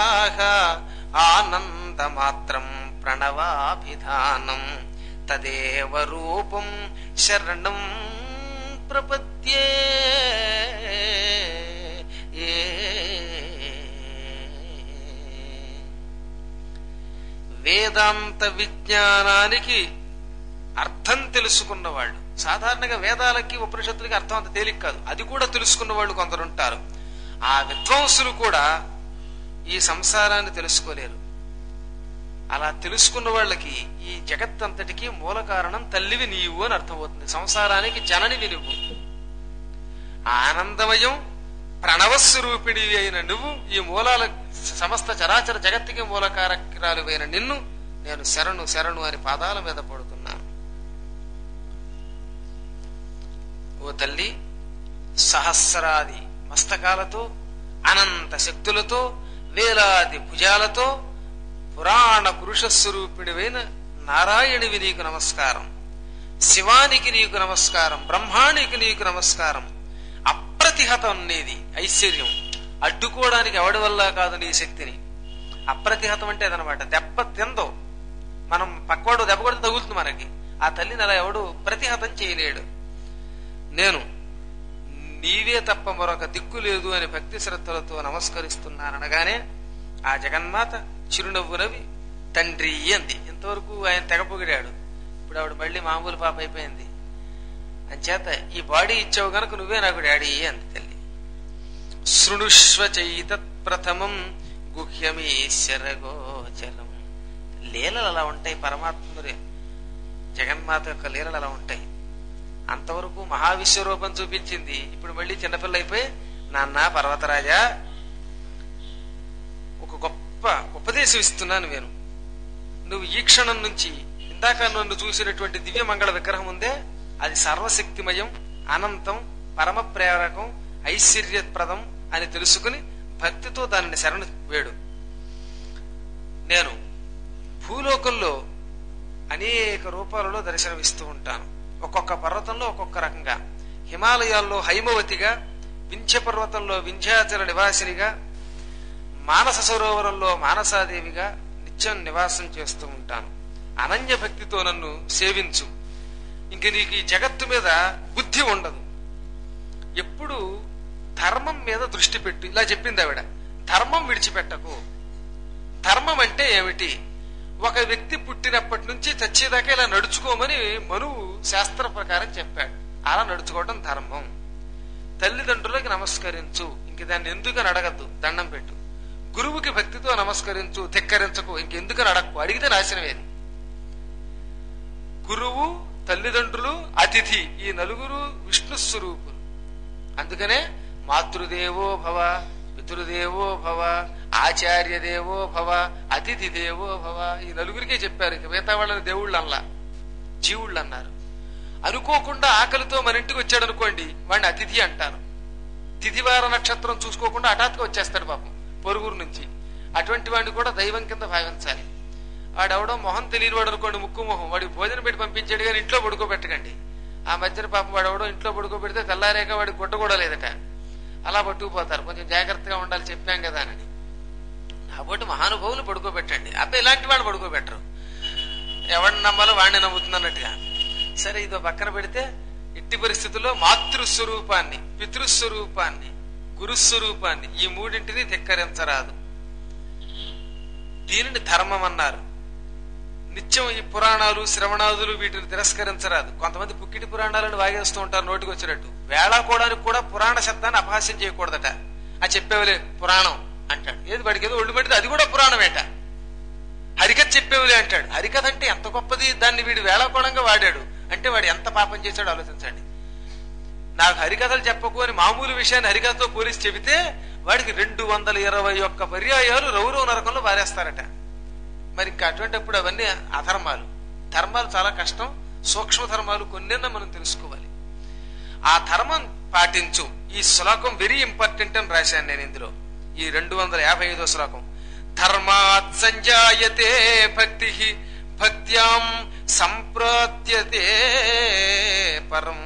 ఆనందమాత్రం ప్రణవాభిధానం తదేవ రూపం శరణం ప్రపద్యే వేదాంత విజ్ఞానానికి అర్థం తెలుసుకున్నవాళ్ళు సాధారణంగా వేదాలకి ఉపనిషత్తులకి అర్థం అంత తేలిక కాదు అది కూడా తెలుసుకున్న వాళ్ళు కొందరుంటారు ఆ విద్వాంసులు కూడా ఈ సంసారాన్ని తెలుసుకోలేరు అలా తెలుసుకున్న వాళ్ళకి ఈ జగత్ అంతటికి మూల కారణం తల్లివి నీవు అని అర్థమవుతుంది సంసారానికి జననివి నువ్వు ఆనందమయం ప్రణవస్వరూపిణివి అయిన నువ్వు ఈ మూలాల సమస్త చరాచర జగత్తుకి మూలకారకురాలు అయిన నిన్ను నేను శరణు శరణు అని పాదాల మీద పడుతున్నాను ఓ తల్లి సహస్రాది మస్తకాలతో అనంత శక్తులతో వేలాది భుజాలతో పురాణ పురుష స్వరూపిణివైన నారాయణివి నీకు నమస్కారం శివానికి నీకు నమస్కారం బ్రహ్మానికి నీకు నమస్కారం అప్రతిహతం నీది ఐశ్వర్యం అడ్డుకోవడానికి ఎవడి వల్ల కాదు నీ శక్తిని అప్రతిహతం అంటే అదనమాట దెబ్బ తిందో మనం పక్కవాడు దెబ్బ కొడితే తగులుతుంది మనకి ఆ తల్లిని అలా ఎవడు ప్రతిహతం చేయలేడు నేను నీవే తప్ప మరొక దిక్కు లేదు అని భక్తి శ్రద్ధలతో నమస్కరిస్తున్నాననగానే ఆ జగన్మాత చిరునవ్వు నవ్వి తండ్రి అంది ఇంతవరకు ఆయన తెగ పొగిడాడు ఇప్పుడు ఆవిడ మళ్ళీ మామూలు పాప అయిపోయింది అంచేత ఈ బాడీ ఇచ్చావు గనక నువ్వే నాకు డాడీ అంది తల్లి శృణుష్వ చైతత్ ప్రథమం గుహ్యమీశ్వర గోచరం లీలలు అలా ఉంటాయి పరమాత్ముడే జగన్మాత యొక్క లీలలు అలా ఉంటాయి అంతవరకు మహావిశ్వరూపం చూపించింది ఇప్పుడు మళ్ళీ చిన్నపిల్ల అయిపోయి నాన్న పర్వతరాజా ఒక గొప్ప ఉపదేశం ఇస్తున్నాను నేను నువ్వు ఈ క్షణం నుంచి ఇందాక నన్ను చూసినటువంటి దివ్య మంగళ విగ్రహం ఉందే అది సర్వశక్తిమయం అనంతం పరమ ప్రేరకం ఐశ్వర్యప్రదం అని తెలుసుకుని భక్తితో దానిని శరణు వేడు నేను భూలోకంలో అనేక రూపాలలో దర్శనమిస్తూ ఉంటాను ఒక్కొక్క పర్వతంలో ఒక్కొక్క రకంగా హిమాలయాల్లో హైమవతిగా వింధ్య పర్వతంలో వింధ్యాచల నివాసినిగా మానస సరోవరంలో మానసాదేవిగా నిత్యం నివాసం చేస్తూ ఉంటాను అనన్య భక్తితో నన్ను సేవించు ఇంక నీకు ఈ జగత్తు మీద బుద్ధి ఉండదు ఎప్పుడు ధర్మం మీద దృష్టి పెట్టు ఇలా చెప్పింది ఆవిడ ధర్మం విడిచిపెట్టకు ధర్మం అంటే ఏమిటి ఒక వ్యక్తి పుట్టినప్పటి నుంచి చచ్చేదాకా ఇలా నడుచుకోమని మనువు శాస్త్ర ప్రకారం చెప్పాడు అలా నడుచుకోవడం ధర్మం తల్లిదండ్రులకి నమస్కరించు ఇంక దాన్ని ఎందుకని అడగద్దు దండం పెట్టు గురువుకి భక్తితో నమస్కరించు ధిక్కరించకు ఇంకెందుకని అడగకు అడిగితే నాశనమేది గురువు తల్లిదండ్రులు అతిథి ఈ నలుగురు విష్ణు స్వరూపులు అందుకనే మాతృదేవో భవ పితృదేవో భవ ఆచార్య దేవో భవ అతిథి దేవో భవ ఈ నలుగురికే చెప్పారు ఇక మిగతా వాళ్ళని దేవుళ్ళు అల్లా జీవుళ్ళు అన్నారు అనుకోకుండా ఆకలితో మన ఇంటికి వచ్చాడు అనుకోండి వాడిని అతిథి అంటారు తిథివార నక్షత్రం చూసుకోకుండా హఠాత్తుగా వచ్చేస్తాడు పాపం పొరుగురు నుంచి అటువంటి వాడిని కూడా దైవం కింద భావించాలి వాడెవడో మొహం తెలియని వాడు అనుకోండి ముక్కు మొహం వాడికి భోజనం పెట్టి పంపించాడు కానీ ఇంట్లో పడుకోబెట్టకండి ఆ మధ్యన పాపం వాడెవడో ఇంట్లో పడుకోబెడితే తెల్లారేక వాడికి గుడ్డ కూడా లేదట అలా పట్టుకుపోతారు కొంచెం జాగ్రత్తగా ఉండాలి చెప్పాం కదా అని కాబట్టి మహానుభావులు పడుకోబెట్టండి అబ్బాయి ఇలాంటి వాళ్ళు పడుకోబెట్టరు ఎవరిని నమ్మాలో వాడిని నమ్ముతుంది అన్నట్టుగా సరే ఇదో పక్కన పెడితే ఎట్టి పరిస్థితుల్లో మాతృస్వరూపాన్ని పితృస్వరూపాన్ని గురుస్వరూపాన్ని ఈ మూడింటిని ధిక్కరించరాదు దీనిని ధర్మం అన్నారు నిత్యం ఈ పురాణాలు శ్రవణాదులు వీటిని తిరస్కరించరాదు కొంతమంది పుక్కిటి పురాణాలను వాగేస్తూ ఉంటారు నోటికి వచ్చినట్టు వేళాకోవడానికి కూడా పురాణ శబ్దాన్ని అపహాస్యం చేయకూడదట ఆ చెప్పేవలే పురాణం అంటాడు ఏది వాడికి ఏదో ఒళ్ళు పడితే అది కూడా పురాణమేట హరికథ చెప్పేవులే అంటాడు హరికథ అంటే ఎంత గొప్పది దాన్ని వీడు వేళాకోళంగా వాడాడు అంటే వాడు ఎంత పాపం చేశాడో ఆలోచించండి నాకు హరికథలు చెప్పకు అని మామూలు విషయాన్ని హరికథతో పోలీసు చెబితే వాడికి రెండు వందల ఇరవై ఒక్క పర్యాయాలు రౌరవ నరకంలో వారేస్తారట మరి ఇంకా అటువంటిప్పుడు అవన్నీ అధర్మాలు ధర్మాలు చాలా కష్టం సూక్ష్మ ధర్మాలు కొన్నెన్న మనం తెలుసుకోవాలి ఆ ధర్మం పాటించు ఈ శ్లోకం వెరీ ఇంపార్టెంట్ అని రాశాను నేను ఇందులో ఈ రెండు వందల యాభై ఐదో శ్లోకం ధర్మాత్ సంజాయతే భక్తి భక్త్యాం సంప్రాప్యతే పరం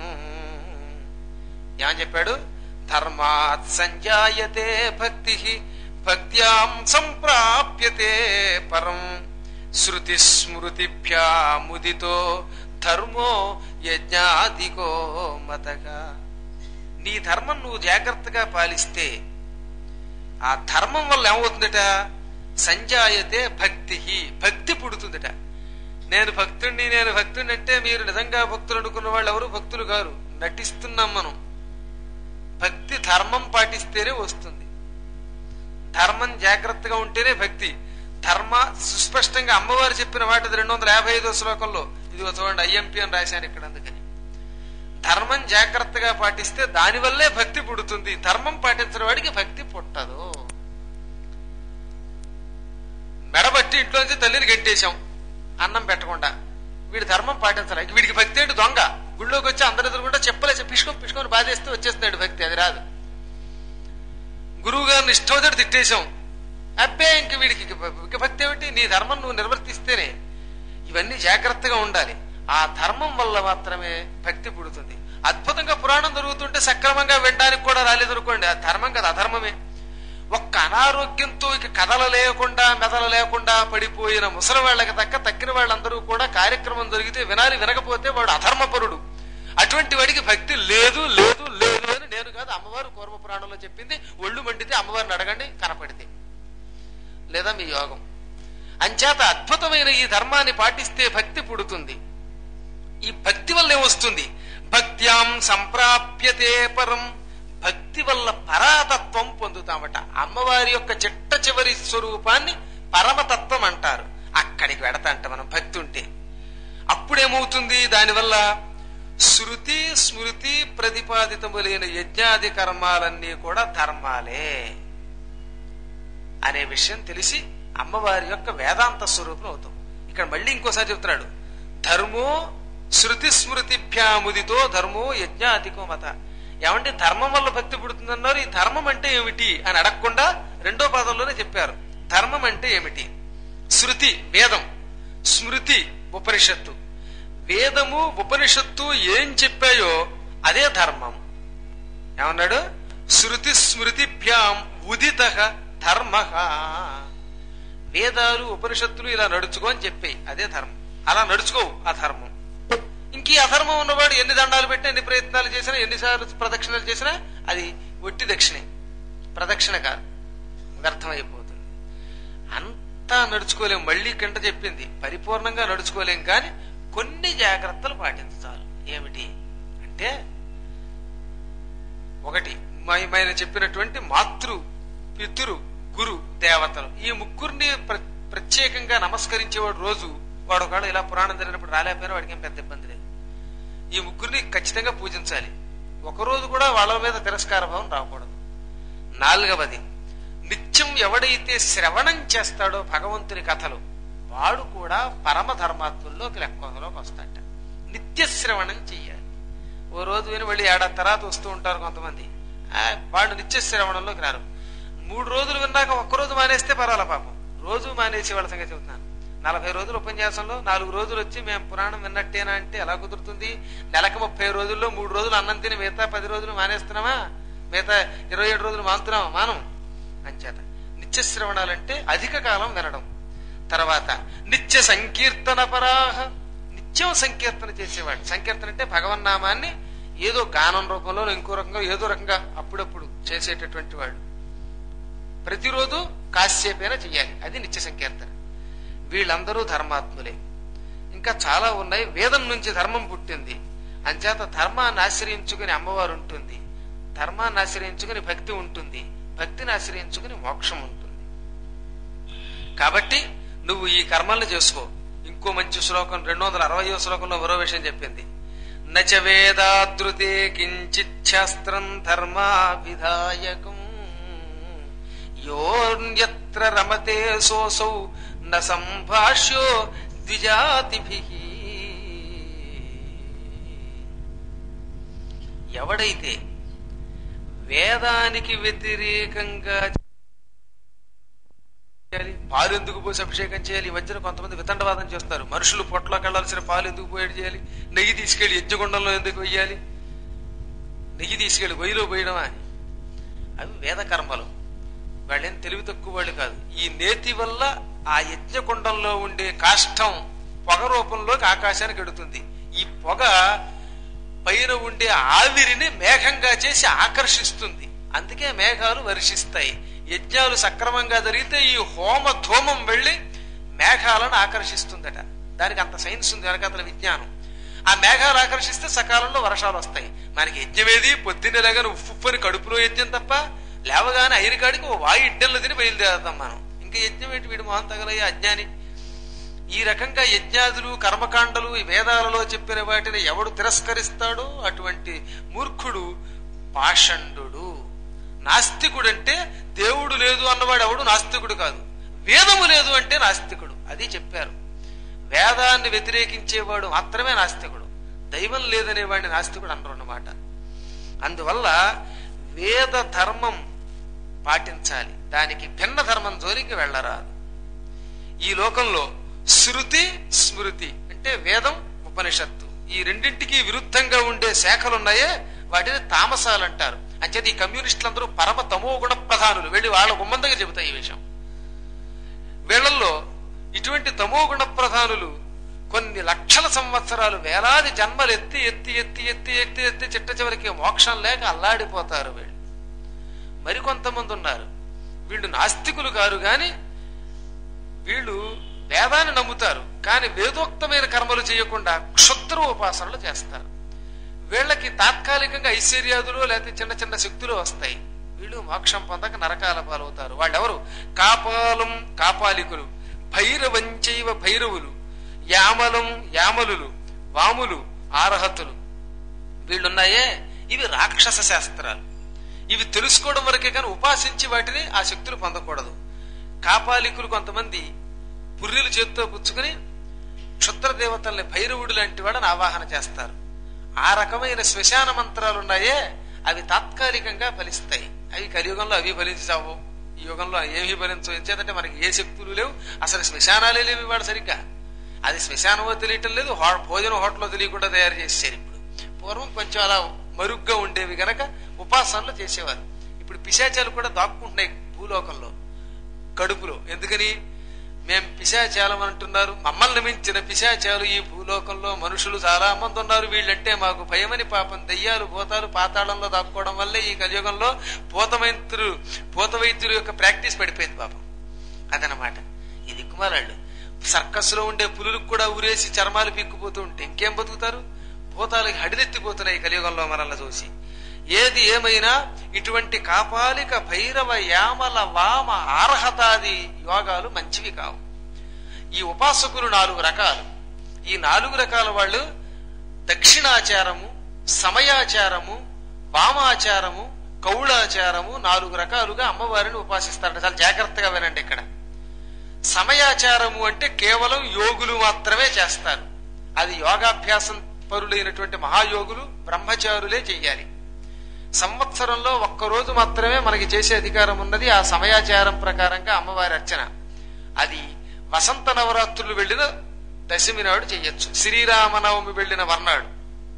ఏమని చెప్పాడు ధర్మాత్ సంజాయతే భక్తి భక్త్యాం సంప్రాప్యతే పరం శృతి స్మృతిభ్యాముదితో ధర్మో యజ్ఞాదికో మతగా నీ ధర్మం నువ్వు జాగ్రత్తగా పాలిస్తే ఆ ధర్మం వల్ల ఏమవుతుందట సంజాయతే భక్తి భక్తి పుడుతుందట నేను భక్తుణ్ణి నేను భక్తుడిని అంటే మీరు నిజంగా భక్తులు అనుకున్న వాళ్ళు ఎవరు భక్తులు గారు నటిస్తున్నాం మనం భక్తి ధర్మం పాటిస్తేనే వస్తుంది ధర్మం జాగ్రత్తగా ఉంటేనే భక్తి ధర్మ సుస్పష్టంగా అమ్మవారు చెప్పిన మాట రెండు వందల యాభై ఐదో శ్లోకంలో ఇది చూడండి ఐఎంపీ అని రాశాను ఇక్కడ అందుకని ధర్మం జాగ్రత్తగా పాటిస్తే దానివల్లే భక్తి పుడుతుంది ధర్మం పాటించిన వాడికి భక్తి పుట్టదు మెడబట్టి ఇంట్లో నుంచి తల్లిని గెంటేశాం అన్నం పెట్టకుండా వీడి ధర్మం పాటించాలి ఇక వీడికి భక్తి ఏంటి దొంగ గుళ్ళోకి వచ్చి అందరి ఎదురుకుండా చెప్పలే పిసుకొని పిసుకొని బాధేస్తే వచ్చేస్తున్నాడు భక్తి అది రాదు గురువు గారిని ఇష్టం తిట్టేశాం అబ్బే ఇంక వీడికి ఇక భక్తి ఏమిటి నీ ధర్మం నువ్వు నిర్వర్తిస్తేనే ఇవన్నీ జాగ్రత్తగా ఉండాలి ఆ ధర్మం వల్ల మాత్రమే భక్తి పుడుతుంది అద్భుతంగా పురాణం జరుగుతుంటే సక్రమంగా వినడానికి కూడా రాలేదనుకోండి ఆ ధర్మం కదా అధర్మమే ఒక్క అనారోగ్యంతో ఇక కథల లేకుండా మెదల లేకుండా పడిపోయిన ముసలి వాళ్ళకి తక్క తక్కిన వాళ్ళందరూ కూడా కార్యక్రమం జరిగితే వినాలి వినకపోతే వాడు అధర్మపరుడు అటువంటి వాడికి భక్తి లేదు లేదు లేదు అని నేను కాదు అమ్మవారు కూర్మ పురాణంలో చెప్పింది ఒళ్ళు మండితే అమ్మవారిని అడగండి కనపడితే లేదా మీ యోగం అంచేత అద్భుతమైన ఈ ధర్మాన్ని పాటిస్తే భక్తి పుడుతుంది ఈ భక్తి వల్ల ఏమొస్తుంది భక్త్యాం సంప్రాప్యతే పరం భక్తి వల్ల పరాతత్వం పొందుతామట అమ్మవారి యొక్క చిట్ట చివరి స్వరూపాన్ని పరమతత్వం అంటారు అక్కడికి వెడతాంట మనం భక్తి ఉంటే అప్పుడేమవుతుంది దానివల్ల శృతి స్మృతి ప్రతిపాదితములైన యజ్ఞాది కర్మాలన్నీ కూడా ధర్మాలే అనే విషయం తెలిసి అమ్మవారి యొక్క వేదాంత స్వరూపం అవుతాం ఇక్కడ మళ్ళీ ఇంకోసారి చెప్తున్నాడు ధర్మో శృతి స్మృతిభ్యాముదితో ధర్మో యజ్ఞాతికో మత ఏమంటే ధర్మం వల్ల భక్తి పుడుతుందన్నారు ఈ ధర్మం అంటే ఏమిటి అని అడగకుండా రెండో పాదంలోనే చెప్పారు ధర్మం అంటే ఏమిటి శృతి వేదం స్మృతి ఉపనిషత్తు వేదము ఉపనిషత్తు ఏం చెప్పాయో అదే ధర్మం ఏమన్నాడు శృతి స్మృతిభ్యాం ఉదిత ధర్మ వేదాలు ఉపనిషత్తులు ఇలా నడుచుకో అని చెప్పాయి అదే ధర్మం అలా నడుచుకోవు ఆ ధర్మం ఇంక ఈ అధర్మం ఉన్నవాడు ఎన్ని దండాలు పెట్టినా ఎన్ని ప్రయత్నాలు చేసినా ఎన్నిసార్లు ప్రదక్షిణలు చేసినా అది ఒట్టి దక్షిణే ప్రదక్షిణ కాదు వ్యర్థమైపోతుంది అంతా నడుచుకోలేం మళ్ళీ కింట చెప్పింది పరిపూర్ణంగా నడుచుకోలేం కానీ కొన్ని జాగ్రత్తలు పాటించాలి ఏమిటి అంటే ఒకటి ఆయన చెప్పినటువంటి మాతృ పితృ గురు దేవతలు ఈ ముగ్గురిని ప్ర- ప్రత్యేకంగా నమస్కరించేవాడు రోజు వాడు ఒకవేళ ఇలా పురాణం జరిగినప్పుడు రాలేకపోయినా వాడికి ఏం పెద్ద ఇబ్బంది లేదు ఈ ముగ్గురిని ఖచ్చితంగా పూజించాలి ఒక రోజు కూడా వాళ్ళ మీద తిరస్కార భావం రాకూడదు నాలుగవది నిత్యం ఎవడైతే శ్రవణం చేస్తాడో భగవంతుని కథలు వాడు కూడా పరమ ధర్మాత్ముల్లోకి లెక్కలోకి వస్తాట నిత్య శ్రవణం చెయ్యాలి ఓ రోజు విని మళ్ళీ ఏడాది తర్వాత వస్తూ ఉంటారు కొంతమంది ఆ, వాళ్ళు నిత్య శ్రవణంలోకి రారు మూడు రోజులు విన్నాక ఒక్క రోజు మానేస్తే పర్వాలా పాపం రోజు మానేసి వాళ్ళ సంగతి చెబుతున్నాను నలభై రోజులు ఉపన్యాసంలో నాలుగు రోజులు వచ్చి మేము పురాణం విన్నట్టేనా అంటే ఎలా కుదురుతుంది నెలకు ముప్పై రోజుల్లో మూడు రోజులు అన్నం తిని మిగతా పది రోజులు మానేస్తున్నామా మిగతా ఇరవై ఏడు రోజులు మానుతున్నామా మానం అంచేత నిత్య శ్రవణాలంటే అధిక కాలం వినడం తర్వాత నిత్య సంకీర్తన పరాహ నిత్యం సంకీర్తన చేసేవాడు సంకీర్తన అంటే భగవన్నామాన్ని ఏదో గానం రూపంలో ఇంకో రకంగా ఏదో రకంగా అప్పుడప్పుడు చేసేటటువంటి వాడు ప్రతిరోజు కాసేపైనా చెయ్యాలి అది నిత్య సంకీర్తన వీళ్ళందరూ ధర్మాత్ములే ఇంకా చాలా ఉన్నాయి వేదం నుంచి ధర్మం పుట్టింది అంచేత ధర్మాన్ని ఆశ్రయించుకుని అమ్మవారు ఉంటుంది ధర్మాన్ని ఆశ్రయించుకుని భక్తి ఉంటుంది భక్తిని ఆశ్రయించుకుని మోక్షం ఉంటుంది కాబట్టి నువ్వు ఈ కర్మల్ని చేసుకో ఇంకో మంచి శ్లోకం రెండు వందల అరవయో శ్లోకంలో మరో విషయం చెప్పింది నచ వేదాదృతే కించిత్ శాస్త్రం ధర్మా విధాయకం యోన్యత్ర రమతే సోసౌ న సంభాష్యో ద్విజాతిభి ఎవడైతే వేదానికి వ్యతిరేకంగా చేయాలి పాలు ఎందుకు పోసి అభిషేకం చేయాలి ఈ మధ్యన కొంతమంది వితండవాదం చేస్తారు మనుషులు పొట్టలోకి వెళ్ళాల్సిన పాలు ఎందుకు పోయేది చేయాలి నెయ్యి తీసుకెళ్లి యజ్ఞగుండంలో ఎందుకు వెయ్యాలి నెయ్యి తీసుకెళ్లి గొయ్యిలో పోయడమా అని అవి వేద కర్మలు వాళ్ళేం తెలివి తక్కువ వాళ్ళు కాదు ఈ నేతి వల్ల ఆ యజ్ఞకుండంలో ఉండే కాష్టం పొగ రూపంలోకి ఆకాశానికి ఎడుతుంది ఈ పొగ పైన ఉండే ఆవిరిని మేఘంగా చేసి ఆకర్షిస్తుంది అందుకే మేఘాలు వర్షిస్తాయి యజ్ఞాలు సక్రమంగా జరిగితే ఈ హోమ ధూమం వెళ్ళి మేఘాలను ఆకర్షిస్తుందట దానికి అంత సైన్స్ ఉంది వెనకాతల విజ్ఞానం ఆ మేఘాలు ఆకర్షిస్తే సకాలంలో వర్షాలు వస్తాయి మనకి యజ్ఞమేది పొద్దున్నే లేగానే ఉప్పు అని కడుపులో యజ్ఞం తప్ప లేవగానే ఐరికాడికి ఓ వాయి ఇడ్డల్లో తిని బయలుదేరుతాం మనం ఇంకా యజ్ఞం ఏంటి వీడు మొహం తగలయ్యే అజ్ఞాని ఈ రకంగా యజ్ఞాదులు కర్మకాండలు ఈ వేదాలలో చెప్పిన వాటిని ఎవడు తిరస్కరిస్తాడో అటువంటి మూర్ఖుడు పాషండు నాస్తికుడు అంటే దేవుడు లేదు అన్నవాడు ఎవడు నాస్తికుడు కాదు వేదము లేదు అంటే నాస్తికుడు అది చెప్పారు వేదాన్ని వ్యతిరేకించేవాడు మాత్రమే నాస్తికుడు దైవం లేదనేవాడిని నాస్తికుడు అనరు అన్నమాట అందువల్ల వేద ధర్మం పాటించాలి దానికి భిన్న ధర్మం జోలికి వెళ్ళరాదు ఈ లోకంలో శృతి స్మృతి అంటే వేదం ఉపనిషత్తు ఈ రెండింటికి విరుద్ధంగా ఉండే శాఖలున్నాయే వాటిని తామసాలు అంటారు అంచేత ఈ కమ్యూనిస్టులందరూ పరమ తమో గుణ ప్రధానులు వెళ్ళి వాళ్ళ గుమ్మం దగ్గర చెబుతాయి ఈ విషయం వీళ్ళల్లో ఇటువంటి తమో గుణ ప్రధానులు కొన్ని లక్షల సంవత్సరాలు వేలాది జన్మలు ఎత్తి ఎత్తి ఎత్తి ఎత్తి ఎత్తి ఎత్తి చిట్ట చివరికి మోక్షం లేక అల్లాడిపోతారు వీళ్ళు మరికొంతమంది ఉన్నారు వీళ్ళు నాస్తికులు కారు గాని వీళ్ళు వేదాన్ని నమ్ముతారు కానీ వేదోక్తమైన కర్మలు చేయకుండా క్షుద్ర ఉపాసనలు చేస్తారు వీళ్ళకి తాత్కాలికంగా ఐశ్వర్యాదులు లేకపోతే చిన్న చిన్న శక్తులు వస్తాయి వీళ్ళు మోక్షం పొందక నరకాల పాలవుతారు వాళ్ళెవరు కాపాలం కాపాలికులు భైరవంచైవ భైరవులు యామలం యామలులు వాములు ఆరహతులు వీళ్ళున్నాయే ఇవి రాక్షస శాస్త్రాలు ఇవి తెలుసుకోవడం వరకే కానీ ఉపాసించి వాటిని ఆ శక్తులు పొందకూడదు కాపాలికులు కొంతమంది పుర్రెలు చేత్తో పుచ్చుకుని క్షుద్ర దేవతల్ని భైరవుడు లాంటి వాడని ఆవాహన చేస్తారు ఆ రకమైన శ్మశాన మంత్రాలు ఉన్నాయే అవి తాత్కాలికంగా ఫలిస్తాయి అవి కలియుగంలో అవి ఫలించావు ఈ యుగంలో ఏమీ ఫలించవు ఎంచేతంటే మనకి ఏ శక్తులు లేవు అసలు శ్మశానాలే లేవు వాడు సరిగ్గా అది శ్మశానమో తెలియటం లేదు హో- భోజన హోటల్లో తెలియకుండా తయారు చేశారు ఇప్పుడు పూర్వం కొంచెం అలా మరుగ్గా ఉండేవి గనక ఉపాసనలు చేసేవారు ఇప్పుడు పిశాచాలు కూడా దాక్కుంటున్నాయి భూలోకంలో కడుపులో ఎందుకని మేం పిశాచాలం అంటున్నారు మమ్మల్ని మించిన పిశాచాలు ఈ భూలోకంలో మనుషులు చాలా మంది ఉన్నారు వీళ్ళంటే మాకు భయమని పాపం దయ్యాలు భూతాలు పాతాళంలో దాక్కోవడం వల్లే ఈ కలియుగంలో పూతమైతులు పూత వైద్యుల యొక్క ప్రాక్టీస్ పడిపోయింది పాపం అదనమాట ఈ దిక్కుమాలాళ్ళు సర్కస్ లో ఉండే పులులకు కూడా ఊరేసి చర్మాలు పీక్కుపోతూ ఉంటే ఇంకేం బతుకుతారు భూతాలకి హడిదెత్తిపోతున్నాయి ఈ కలియుగంలో మనల్ని చూసి ఏది ఏమైనా ఇటువంటి కాపాలిక భైరవ యామల వామ ఆర్హతాది యోగాలు మంచివి కావు ఈ ఉపాసకులు నాలుగు రకాలు ఈ నాలుగు రకాల వాళ్ళు దక్షిణాచారము సమయాచారము వామాచారము కౌళాచారము నాలుగు రకాలుగా అమ్మవారిని ఉపాసిస్తారట చాలా జాగ్రత్తగా వినండి ఇక్కడ సమయాచారము అంటే కేవలం యోగులు మాత్రమే చేస్తారు అది యోగాభ్యాసం పరులైనటువంటి మహాయోగులు బ్రహ్మచారులే చెయ్యాలి సంవత్సరంలో ఒక్క రోజు మాత్రమే మనకి చేసే అధికారం ఉన్నది ఆ సమయాచారం ప్రకారంగా అమ్మవారి అర్చన అది వసంత నవరాత్రులు వెళ్ళిన దశమి నాడు చెయ్యొచ్చు శ్రీరామనవమి వెళ్ళిన మర్నాడు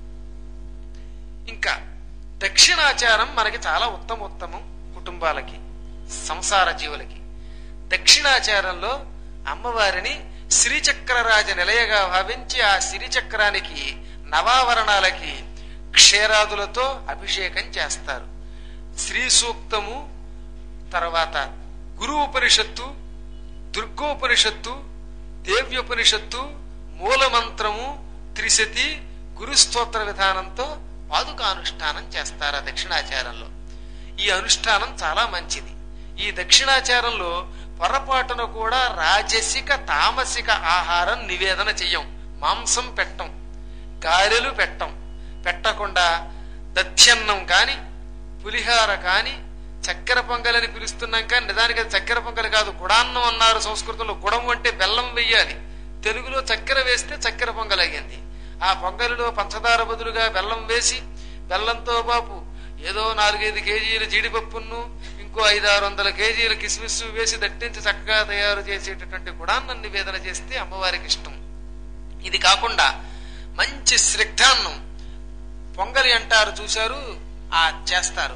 ఇంకా దక్షిణాచారం మనకి చాలా ఉత్తమోత్తమం కుటుంబాలకి సంసార జీవులకి దక్షిణాచారంలో అమ్మవారిని శ్రీచక్రరాజ నిలయగా భావించి ఆ శ్రీచక్రానికి నవావరణాలకి క్షీరాదులతో అభిషేకం చేస్తారు శ్రీ సూక్తము తర్వాత గురు ఉపనిషత్తు దుర్గోపనిషత్తు దేవ్యోపనిషత్తు మూలమంత్రము త్రిశతి గురుస్తోత్ర విధానంతో పాదుకానుష్ఠానం చేస్తారు ఆ దక్షిణాచారంలో ఈ అనుష్ఠానం చాలా మంచిది ఈ దక్షిణాచారంలో పొరపాటున కూడా రాజసిక తామసిక ఆహారం నివేదన చెయ్యం మాంసం పెట్టం గారెలు పెట్టం పెట్టకుండా దధ్యన్నం కాని పులిహార కాని చక్కెర పొంగలని పిలుస్తున్నాం కానీ నిజానికి అది చక్కెర పొంగలి కాదు గుడాన్నం అన్నారు సంస్కృతంలో గుడం అంటే బెల్లం వెయ్యాలి తెలుగులో చక్కెర వేస్తే చక్కెర పొంగల్ అయ్యింది ఆ పొంగలిలో పంచదార బదులుగా బెల్లం వేసి బెల్లంతో పాపు ఏదో నాలుగైదు కేజీల జీడిపప్పును ఇంకో ఐదారు వందల కేజీల కిస్మిస్ వేసి దట్టించి చక్కగా తయారు చేసేటటువంటి గుడాన్నం నివేదన చేస్తే అమ్మవారికి ఇష్టం ఇది కాకుండా మంచి శ్రగ్ధాన్నం పొంగలి అంటారు చూశారు ఆ చేస్తారు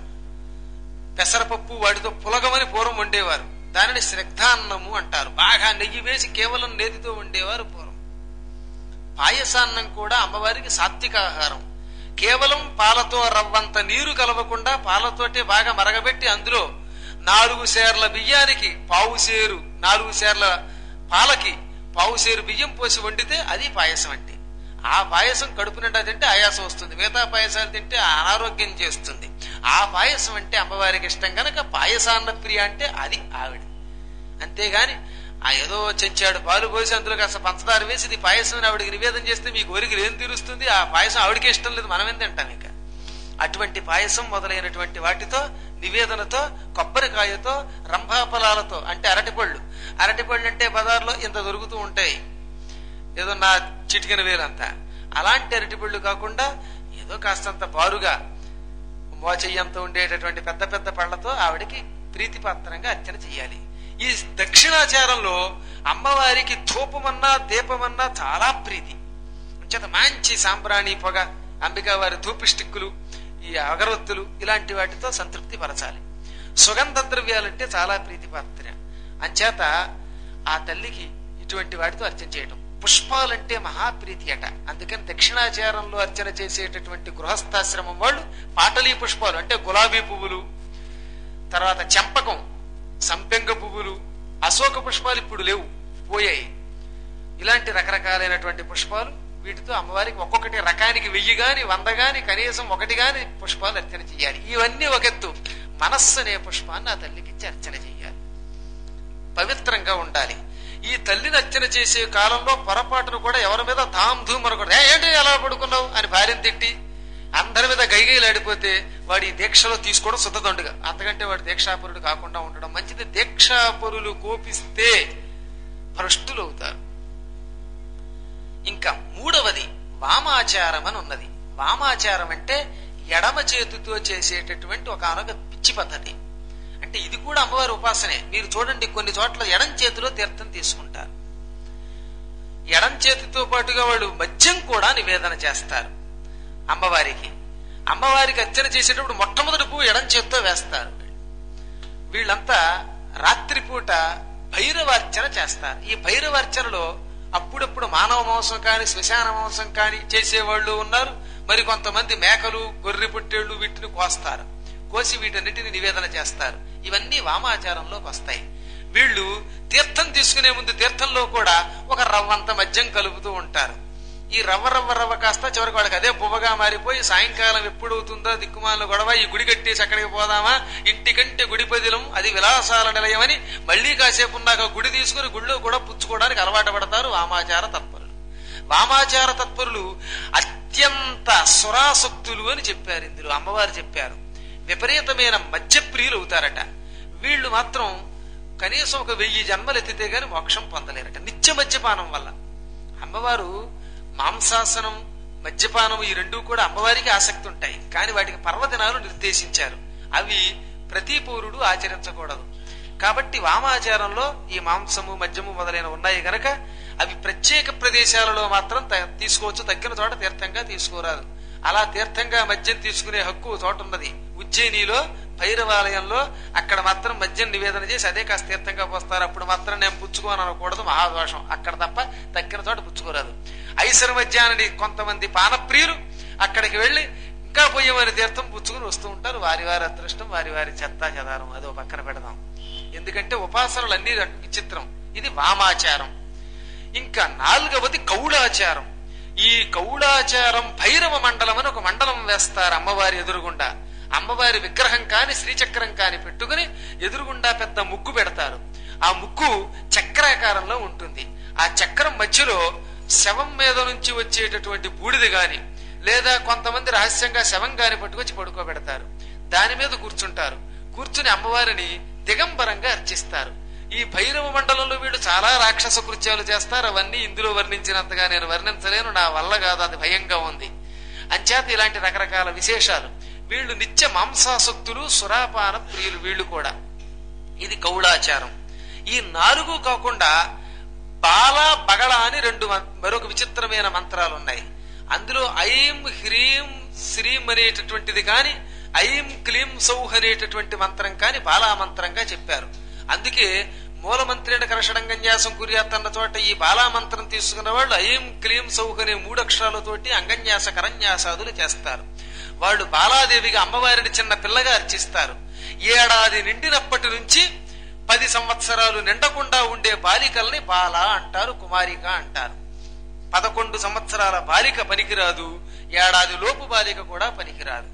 పెసరపప్పు వాటితో పులగమని పూర్వం వండేవారు దానిని శ్రగ్ధాన్నము అంటారు బాగా నెయ్యి వేసి కేవలం నేతితో వండేవారు పూర్వం పాయసాన్నం కూడా అమ్మవారికి సాత్విక ఆహారం కేవలం పాలతో రవ్వంత నీరు కలవకుండా పాలతోటే బాగా మరగబెట్టి అందులో నాలుగు సేర్ల బియ్యానికి పావు సేరు నాలుగు సేర్ల పాలకి పావు సేరు బియ్యం పోసి వండితే అది పాయసం అంటే ఆ పాయసం కడుపు నిండా తింటే ఆయాసం వస్తుంది మిగతా పాయసాలు తింటే అనారోగ్యం చేస్తుంది ఆ పాయసం అంటే అమ్మవారికి ఇష్టం గనక పాయసాన్న ప్రియ అంటే అది ఆవిడ అంతేగాని ఆ ఏదో చెంచాడు పాలు పోసి అందులో కాస్త పంచదార వేసి ఇది పాయసం అని ఆవిడకి నివేదన చేస్తే మీ కోరికలు ఏం తీరుస్తుంది ఆ పాయసం ఆవిడకి ఇష్టం లేదు మనం ఏం తింటాం ఇక అటువంటి పాయసం మొదలైనటువంటి వాటితో నివేదనతో కొబ్బరికాయతో రంభాఫలాలతో అంటే అరటిపళ్ళు అరటిపళ్ళు అంటే బజార్లో ఇంత దొరుకుతూ ఉంటాయి ఏదో నా చిటికెన వేలంతా అలాంటి అరటిపళ్ళు కాకుండా ఏదో కాస్తంత బారుగా మోచెయ్యంత ఉండేటటువంటి పెద్ద పెద్ద పళ్లతో ఆవిడకి ప్రీతిపాత్రంగా అర్చన చేయాలి ఈ దక్షిణాచారంలో అమ్మవారికి ధూపమన్నా దీపమన్నా చాలా ప్రీతి అంచేత మంచి సాంబ్రాణి పొగ అంబికా వారి ధూపి స్టిక్కులు ఈ అగరొత్తులు ఇలాంటి వాటితో సంతృప్తి పరచాలి సుగంధ ద్రవ్యాలంటే చాలా ప్రీతిపాత్ర అంచేత ఆ తల్లికి ఇటువంటి వాటితో అర్చన చేయడం పుష్పాలంటే మహాప్రీతి అట అందుకని దక్షిణాచారంలో అర్చన చేసేటటువంటి గృహస్థాశ్రమం వాళ్ళు పాటలీ పుష్పాలు అంటే గులాబీ పువ్వులు తర్వాత చెంపకం సంపెంగ పువ్వులు అశోక పుష్పాలు ఇప్పుడు లేవు పోయాయి ఇలాంటి రకరకాలైనటువంటి పుష్పాలు వీటితో అమ్మవారికి ఒక్కొక్కటి రకానికి వెయ్యి గాని వంద గాని కనీసం ఒకటి గాని పుష్పాలు అర్చన చేయాలి ఇవన్నీ ఒక ఎత్తు మనస్సు అనే పుష్పాన్ని ఆ తల్లికి ఇచ్చి అర్చన చేయాలి పవిత్రంగా ఉండాలి ఈ తల్లిని అర్చన చేసే కాలంలో పొరపాటును కూడా ఎవరి మీద ధామ్ ధూమ్ అనకూడదు "ఏ, ఏంటి ఎలా పడుకున్నావు అని భార్యను తిట్టి అందరి మీద గైగైలాడిపోతే వాడి దీక్షలో తీసుకోవడం శుద్ధదండుగా అంతకంటే వాడు దీక్షాపరుడు కాకుండా ఉండడం మంచిది దీక్షాపరులు కోపిస్తే భ్రష్టులు అవుతారు ఇంకా మూడవది వామాచారం అని ఉన్నది వామాచారం అంటే ఎడమ చేతితో చేసేటటువంటి ఒకనొక పిచ్చి పద్ధతి అంటే ఇది కూడా అమ్మవారి ఉపాసనే మీరు చూడండి కొన్ని చోట్ల ఎడం చేతిలో తీర్థం తీసుకుంటారు ఎడం చేతితో పాటుగా వాళ్ళు మద్యం కూడా నివేదన చేస్తారు అమ్మవారికి అమ్మవారికి అర్చన చేసేటప్పుడు మొట్టమొదటి పువ్వు ఎడం చేత్తో వేస్తారు వీళ్ళంతా రాత్రిపూట భైరవార్చన చేస్తారు ఈ భైరవార్చనలో అప్పుడప్పుడు మానవ మాంసం కాని శ్మశాన మాంసం కాని చేసేవాళ్ళు ఉన్నారు మరి కొంతమంది మేకలు గొర్రె పుట్టేళ్లు వీటిని కోస్తారు కోసి వీటన్నిటిని నివేదన చేస్తారు ఇవన్నీ వామాచారంలోకి వస్తాయి వీళ్ళు తీర్థం తీసుకునే ముందు తీర్థంలో కూడా ఒక రవ్వంత మద్యం కలుపుతూ ఉంటారు ఈ రవ్వ రవ్వ రవ్వ కాస్త చివరికి వాళ్ళకి అదే బువ్వగా మారిపోయి సాయంకాలం ఎప్పుడు అవుతుందో దిక్కుమాల గొడవ ఈ గుడి కట్టేసి అక్కడికి పోదామా ఇంటికంటే గుడి పదిలం అది విలాసాల నిలయమని మళ్ళీ కాసేపు ఉన్నాక గుడి తీసుకుని గుళ్ళో కూడా పుచ్చుకోవడానికి అలవాటు పడతారు వామాచార తత్పరులు వామాచార తత్పరులు అత్యంత సురాసక్తులు అని చెప్పారు ఇందులో అమ్మవారు చెప్పారు విపరీతమైన మద్యప్రియులు అవుతారట వీళ్ళు మాత్రం కనీసం ఒక వెయ్యి జన్మలు ఎత్తితే గాని మోక్షం పొందలేరట నిత్య మద్యపానం వల్ల అమ్మవారు మాంసాసనం మద్యపానం ఈ రెండూ కూడా అమ్మవారికి ఆసక్తి ఉంటాయి కానీ వాటికి పర్వదినాలు నిర్దేశించారు అవి ప్రతి పౌరుడు ఆచరించకూడదు కాబట్టి వామాచారంలో ఈ మాంసము మద్యము మొదలైన ఉన్నాయి గనక అవి ప్రత్యేక ప్రదేశాలలో మాత్రం త- తీసుకోవచ్చు తగ్గిన చోట తీర్థంగా తీసుకోరాదు అలా తీర్థంగా మద్యం తీసుకునే హక్కు ఓ చోట ఉన్నది ఉజ్జయినిలో భైరవాలయంలో అక్కడ మాత్రం మద్యం నివేదన చేసి అదే కాస్త తీర్థంగా పోస్తారు అప్పుడు మాత్రం నేను పుచ్చుకోను అనకూడదు మహాదోషం అక్కడ తప్ప తగ్గిన చోట పుచ్చుకోరాదు ఐసర మద్యాన్ని కొంతమంది పానప్రియులు అక్కడికి వెళ్లి ఇంకా పోయేమని తీర్థం పుచ్చుకుని వస్తూ ఉంటారు వారి వారి అదృష్టం వారి వారి చెత్తా చెదారం అదో పక్కన పెడదాం ఎందుకంటే ఉపాసనలు అన్ని రక- విచిత్రం ఇది వామాచారం ఇంకా నాలుగవది కౌళాచారం ఈ కౌళాచారం భైరవ మండలం అని ఒక మండలం వేస్తారు అమ్మవారి ఎదురుగుండా అమ్మవారి విగ్రహం కాని శ్రీచక్రం కాని పెట్టుకుని ఎదురుగుండా పెద్ద ముగ్గు పెడతారు ఆ ముగ్గు చక్రాకారంలో ఉంటుంది ఆ చక్రం మధ్యలో శవం మీద నుంచి వచ్చేటటువంటి బూడిద గాని లేదా కొంతమంది రహస్యంగా శవం గాని పట్టుకొచ్చి పడుకోబెడతారు దాని మీద కూర్చుంటారు కూర్చుని అమ్మవారిని దిగంబరంగా అర్చిస్తారు ఈ భైరవ మండలంలో వీళ్ళు చాలా రాక్షస కృత్యాలు చేస్తారు అవన్నీ ఇందులో వర్ణించినంతగా నేను వర్ణించలేను నా వల్ల కాదు అది భయంగా ఉంది అంచేత ఇలాంటి రకరకాల విశేషాలు వీళ్ళు నిత్య మాంసాసక్తులు సురాపాన ప్రియులు వీళ్ళు కూడా ఇది కౌళాచారం ఈ నాలుగు కాకుండా బాల బగళ అని రెండు మం- మరొక విచిత్రమైన మంత్రాలు ఉన్నాయి అందులో ఐం హ్రీం శ్రీం అనేటటువంటిది కాని ఐం క్లీం సౌహ్ అనేటటువంటి మంత్రం కాని బాలా మంత్రంగా చెప్పారు అందుకే మూలమంత్రిని కరషడంగన్యాసం కుర్యాత్ అన్న చోట ఈ బాలా మంత్రం తీసుకున్న వాళ్ళు ఐం క్లీం సౌహ్ అనే మూడు అక్షరాలతోటి అంగన్యాస కరన్యాసాదులు చేస్తారు వాళ్ళు బాలాదేవిగా అమ్మవారిని చిన్న పిల్లగా అర్చిస్తారు ఏడాది నిండినప్పటి నుంచి పది సంవత్సరాలు నిండకుండా ఉండే బాలికల్ని బాల అంటారు కుమారిక అంటారు పదకొండు సంవత్సరాల బాలిక పనికిరాదు ఏడాది లోపు బాలిక కూడా పనికిరాదు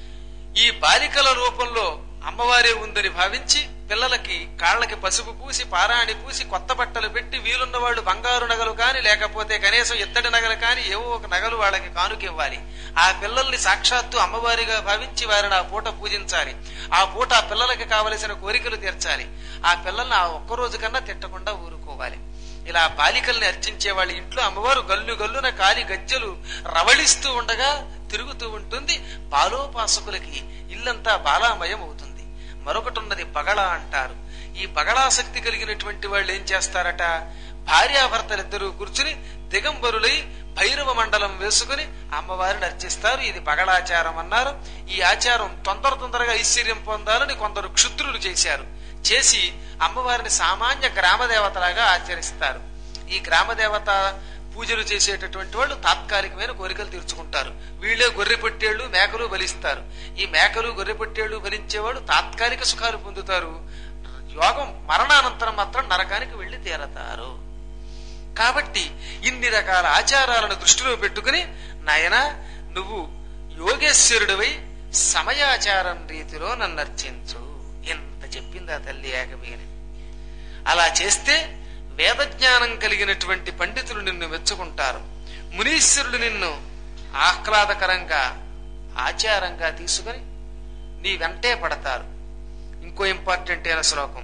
ఈ బాలికల రూపంలో అమ్మవారే ఉందని భావించి పిల్లలకి కాళ్ళకి పసుపు పూసి పారాణి పూసి కొత్త బట్టలు పెట్టి వీలున్న వాళ్ళు బంగారు నగలు కాని లేకపోతే కనీసం ఇత్తడి నగలు కాని ఏవో ఒక నగలు వాళ్ళకి కానుకివ్వాలి ఆ పిల్లల్ని సాక్షాత్తు అమ్మవారిగా భావించి వారిని ఆ పూట పూజించాలి ఆ పూట ఆ పిల్లలకి కావలసిన కోరికలు తీర్చాలి ఆ పిల్లల్ని ఆ ఒక్క రోజు కన్నా తిట్టకుండా ఊరుకోవాలి ఇలా బాలికల్ని అర్చించే వాళ్ళ ఇంట్లో అమ్మవారు గల్లు గల్లున కాలి గజ్జలు రవళిస్తూ ఉండగా తిరుగుతూ ఉంటుంది బాలోపాసకులకి ఇల్లంతా బాలామయం అవుతుంది మరొకటి ఉన్నది బగళ అంటారు ఈ బగళాసక్తి కలిగినటువంటి వాళ్ళు ఏం చేస్తారట భార్యాభర్తలిద్దరూ కూర్చుని దిగంబరులై భైరవ మండలం వేసుకుని అమ్మవారిని అర్చిస్తారు ఇది బగళాచారం అన్నారు ఈ ఆచారం తొందర తొందరగా ఐశ్వర్యం పొందాలని కొందరు క్షుద్రులు చేశారు చేసి అమ్మవారిని సామాన్య గ్రామదేవతలాగా ఆచరిస్తారు ఈ గ్రామదేవత పూజలు చేసేటటువంటి వాళ్ళు తాత్కాలికమైన కోరికలు తీర్చుకుంటారు వీళ్ళే గొర్రె పొట్టేళ్లు మేకలు బలిస్తారు ఈ మేకలు గొర్రె పొట్టేళ్లు బలించేవాళ్ళు తాత్కాలిక సుఖాలు పొందుతారు యోగం మరణానంతరం మాత్రం నరకానికి వెళ్లి తీరతారు కాబట్టి ఇన్ని రకాల ఆచారాలను దృష్టిలో పెట్టుకుని నాయన నువ్వు యోగేశ్వరుడివై సమయాచారం రీతిలో నన్ను అర్చించు ఎంత చెప్పింది ఆ తల్లి ఏకమీని అలా చేస్తే వేదజ్ఞానం కలిగినటువంటి పండితులు నిన్ను మెచ్చుకుంటారు మునీశ్వరుడు నిన్ను ఆహ్లాదకరంగా ఆచారంగా తీసుకుని నీ వెంటే పడతారు ఇంకో ఇంపార్టెంట్ అయిన శ్లోకం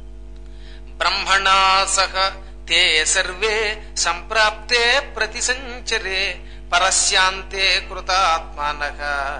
బ్రహ్మణా సహ తే సర్వే సంప్రాప్తే ప్రతి సంచరే పరస్యాంతే కృతాత్మానః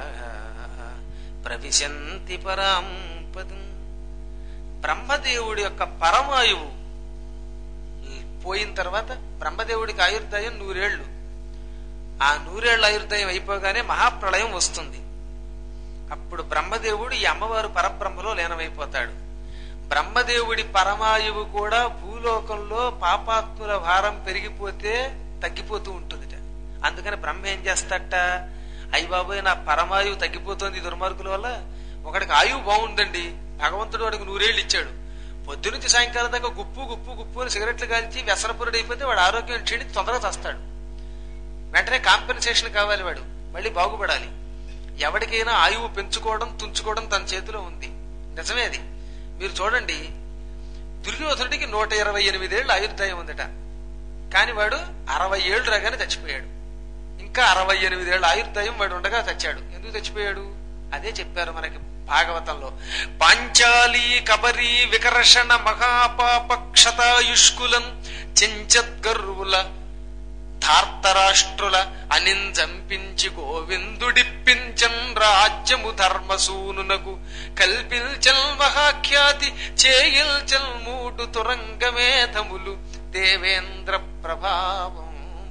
ప్రవిశంతి పరాం పదం బ్రహ్మదేవుడి యొక్క పరమాయువు పోయిన తర్వాత బ్రహ్మదేవుడికి ఆయుర్దాయం నూరేళ్లు ఆ నూరేళ్ల ఆయుర్దాయం అయిపోగానే మహాప్రళయం వస్తుంది అప్పుడు బ్రహ్మదేవుడు ఈ అమ్మవారు పరబ్రహ్మలో లీనమైపోతాడు బ్రహ్మదేవుడి పరమాయువు కూడా భూలోకంలో పాపాత్ముల భారం పెరిగిపోతే తగ్గిపోతూ ఉంటుందిట అందుకని బ్రహ్మ ఏం చేస్తాట అయ్యి బాబోయ్ నా పరమాయువు తగ్గిపోతుంది ఈ దుర్మార్గుల వల్ల ఒకడికి ఆయువు బాగుందండి భగవంతుడు వాడికి నూరేళ్ళు ఇచ్చాడు పొద్దునుంచి సాయంకాలం దాకా గుప్పు గుప్పు గుప్పు అని సిగరెట్లు కాల్చి వ్యసనపురుడు అయిపోతే వాడు ఆరోగ్యం క్షీణించి తొందరగా చస్తాడు వెంటనే కాంపెన్సేషన్ కావాలి వాడు మళ్ళీ బాగుపడాలి ఎవరికైనా ఆయువు పెంచుకోవడం తుంచుకోవడం తన చేతిలో ఉంది నిజమే అది మీరు చూడండి దుర్యోధనుడికి నూట ఇరవై ఎనిమిదేళ్లు ఆయుర్దాయం ఉందట కాని వాడు అరవై ఏళ్ళు రాగానే చచ్చిపోయాడు ఇంకా అరవై ఎనిమిదేళ్ల ఆయుర్దాయం వాడు ఉండగా చచ్చాడు ఎందుకు చచ్చిపోయాడు అదే చెప్పారు మనకి భాగవతంలో పాంచాలి కబరి వికర్షణ మహాపాపక్షతాయుష్కులం చెంచద్గర్వుల ధార్తరాష్ట్రుల అనింజంపించి గోవిందుడిప్పించన్ రాజ్యము ధర్మసూనునకు కల్పించల్ మహాఖ్యాతి చేయిల్చల్ మూడు తురంగమేధములు దేవేంద్ర ప్రభావం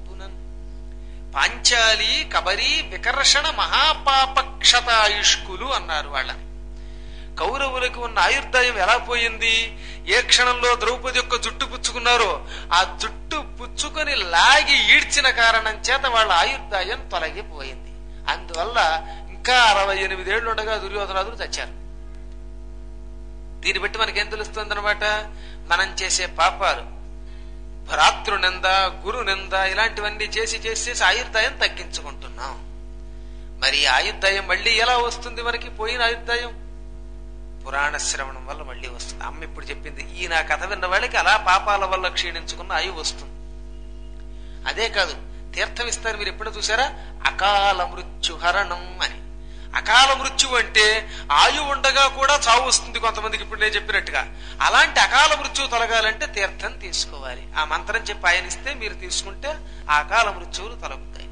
పాంచాలి కబరి వికర్షణ మహాపాపక్షతాయుష్కులు అన్నారు వాళ్ళని కౌరవులకు ఉన్న ఆయుర్దాయం ఎలా పోయింది ఏ క్షణంలో ద్రౌపది యొక్క జుట్టు పుచ్చుకున్నారో ఆ జుట్టు పుచ్చుకొని లాగి ఈడ్చిన కారణం చేత వాళ్ళ ఆయుర్దాయం తొలగిపోయింది అందువల్ల ఇంకా అరవై ఎనిమిదేళ్లు ఉండగా దుర్యోధనాదులు చచ్చారు దీన్ని బట్టి మనకేం తెలుస్తుంది అనమాట మనం చేసే పాపాలు భ్రాతృ నింద గురు నింద ఇలాంటివన్నీ చేసి చేసి చేసి ఆయుర్దాయం తగ్గించుకుంటున్నాం మరి ఈ ఆయుర్దాయం మళ్ళీ ఎలా వస్తుంది మనకి పోయిన ఆయుర్దాయం పురాణ శ్రవణం వల్ల మళ్ళీ వస్తుంది అమ్మ ఇప్పుడు చెప్పింది ఈ నా కథ విన్న వాళ్ళకి అలా పాపాల వల్ల క్షీణించుకున్న ఆయువు వస్తుంది అదే కాదు తీర్థం ఇస్తారు మీరు ఎప్పుడు చూసారా అకాల మృత్యుహరణం అని అకాల మృత్యు అంటే ఆయు ఉండగా కూడా చావు వస్తుంది కొంతమందికి ఇప్పుడు నేను చెప్పినట్టుగా అలాంటి అకాల మృత్యువు తొలగాలంటే తీర్థం తీసుకోవాలి ఆ మంత్రం చెప్పి ఆయనిస్తే మీరు తీసుకుంటే ఆ అకాల మృత్యువులు తొలగుతాయి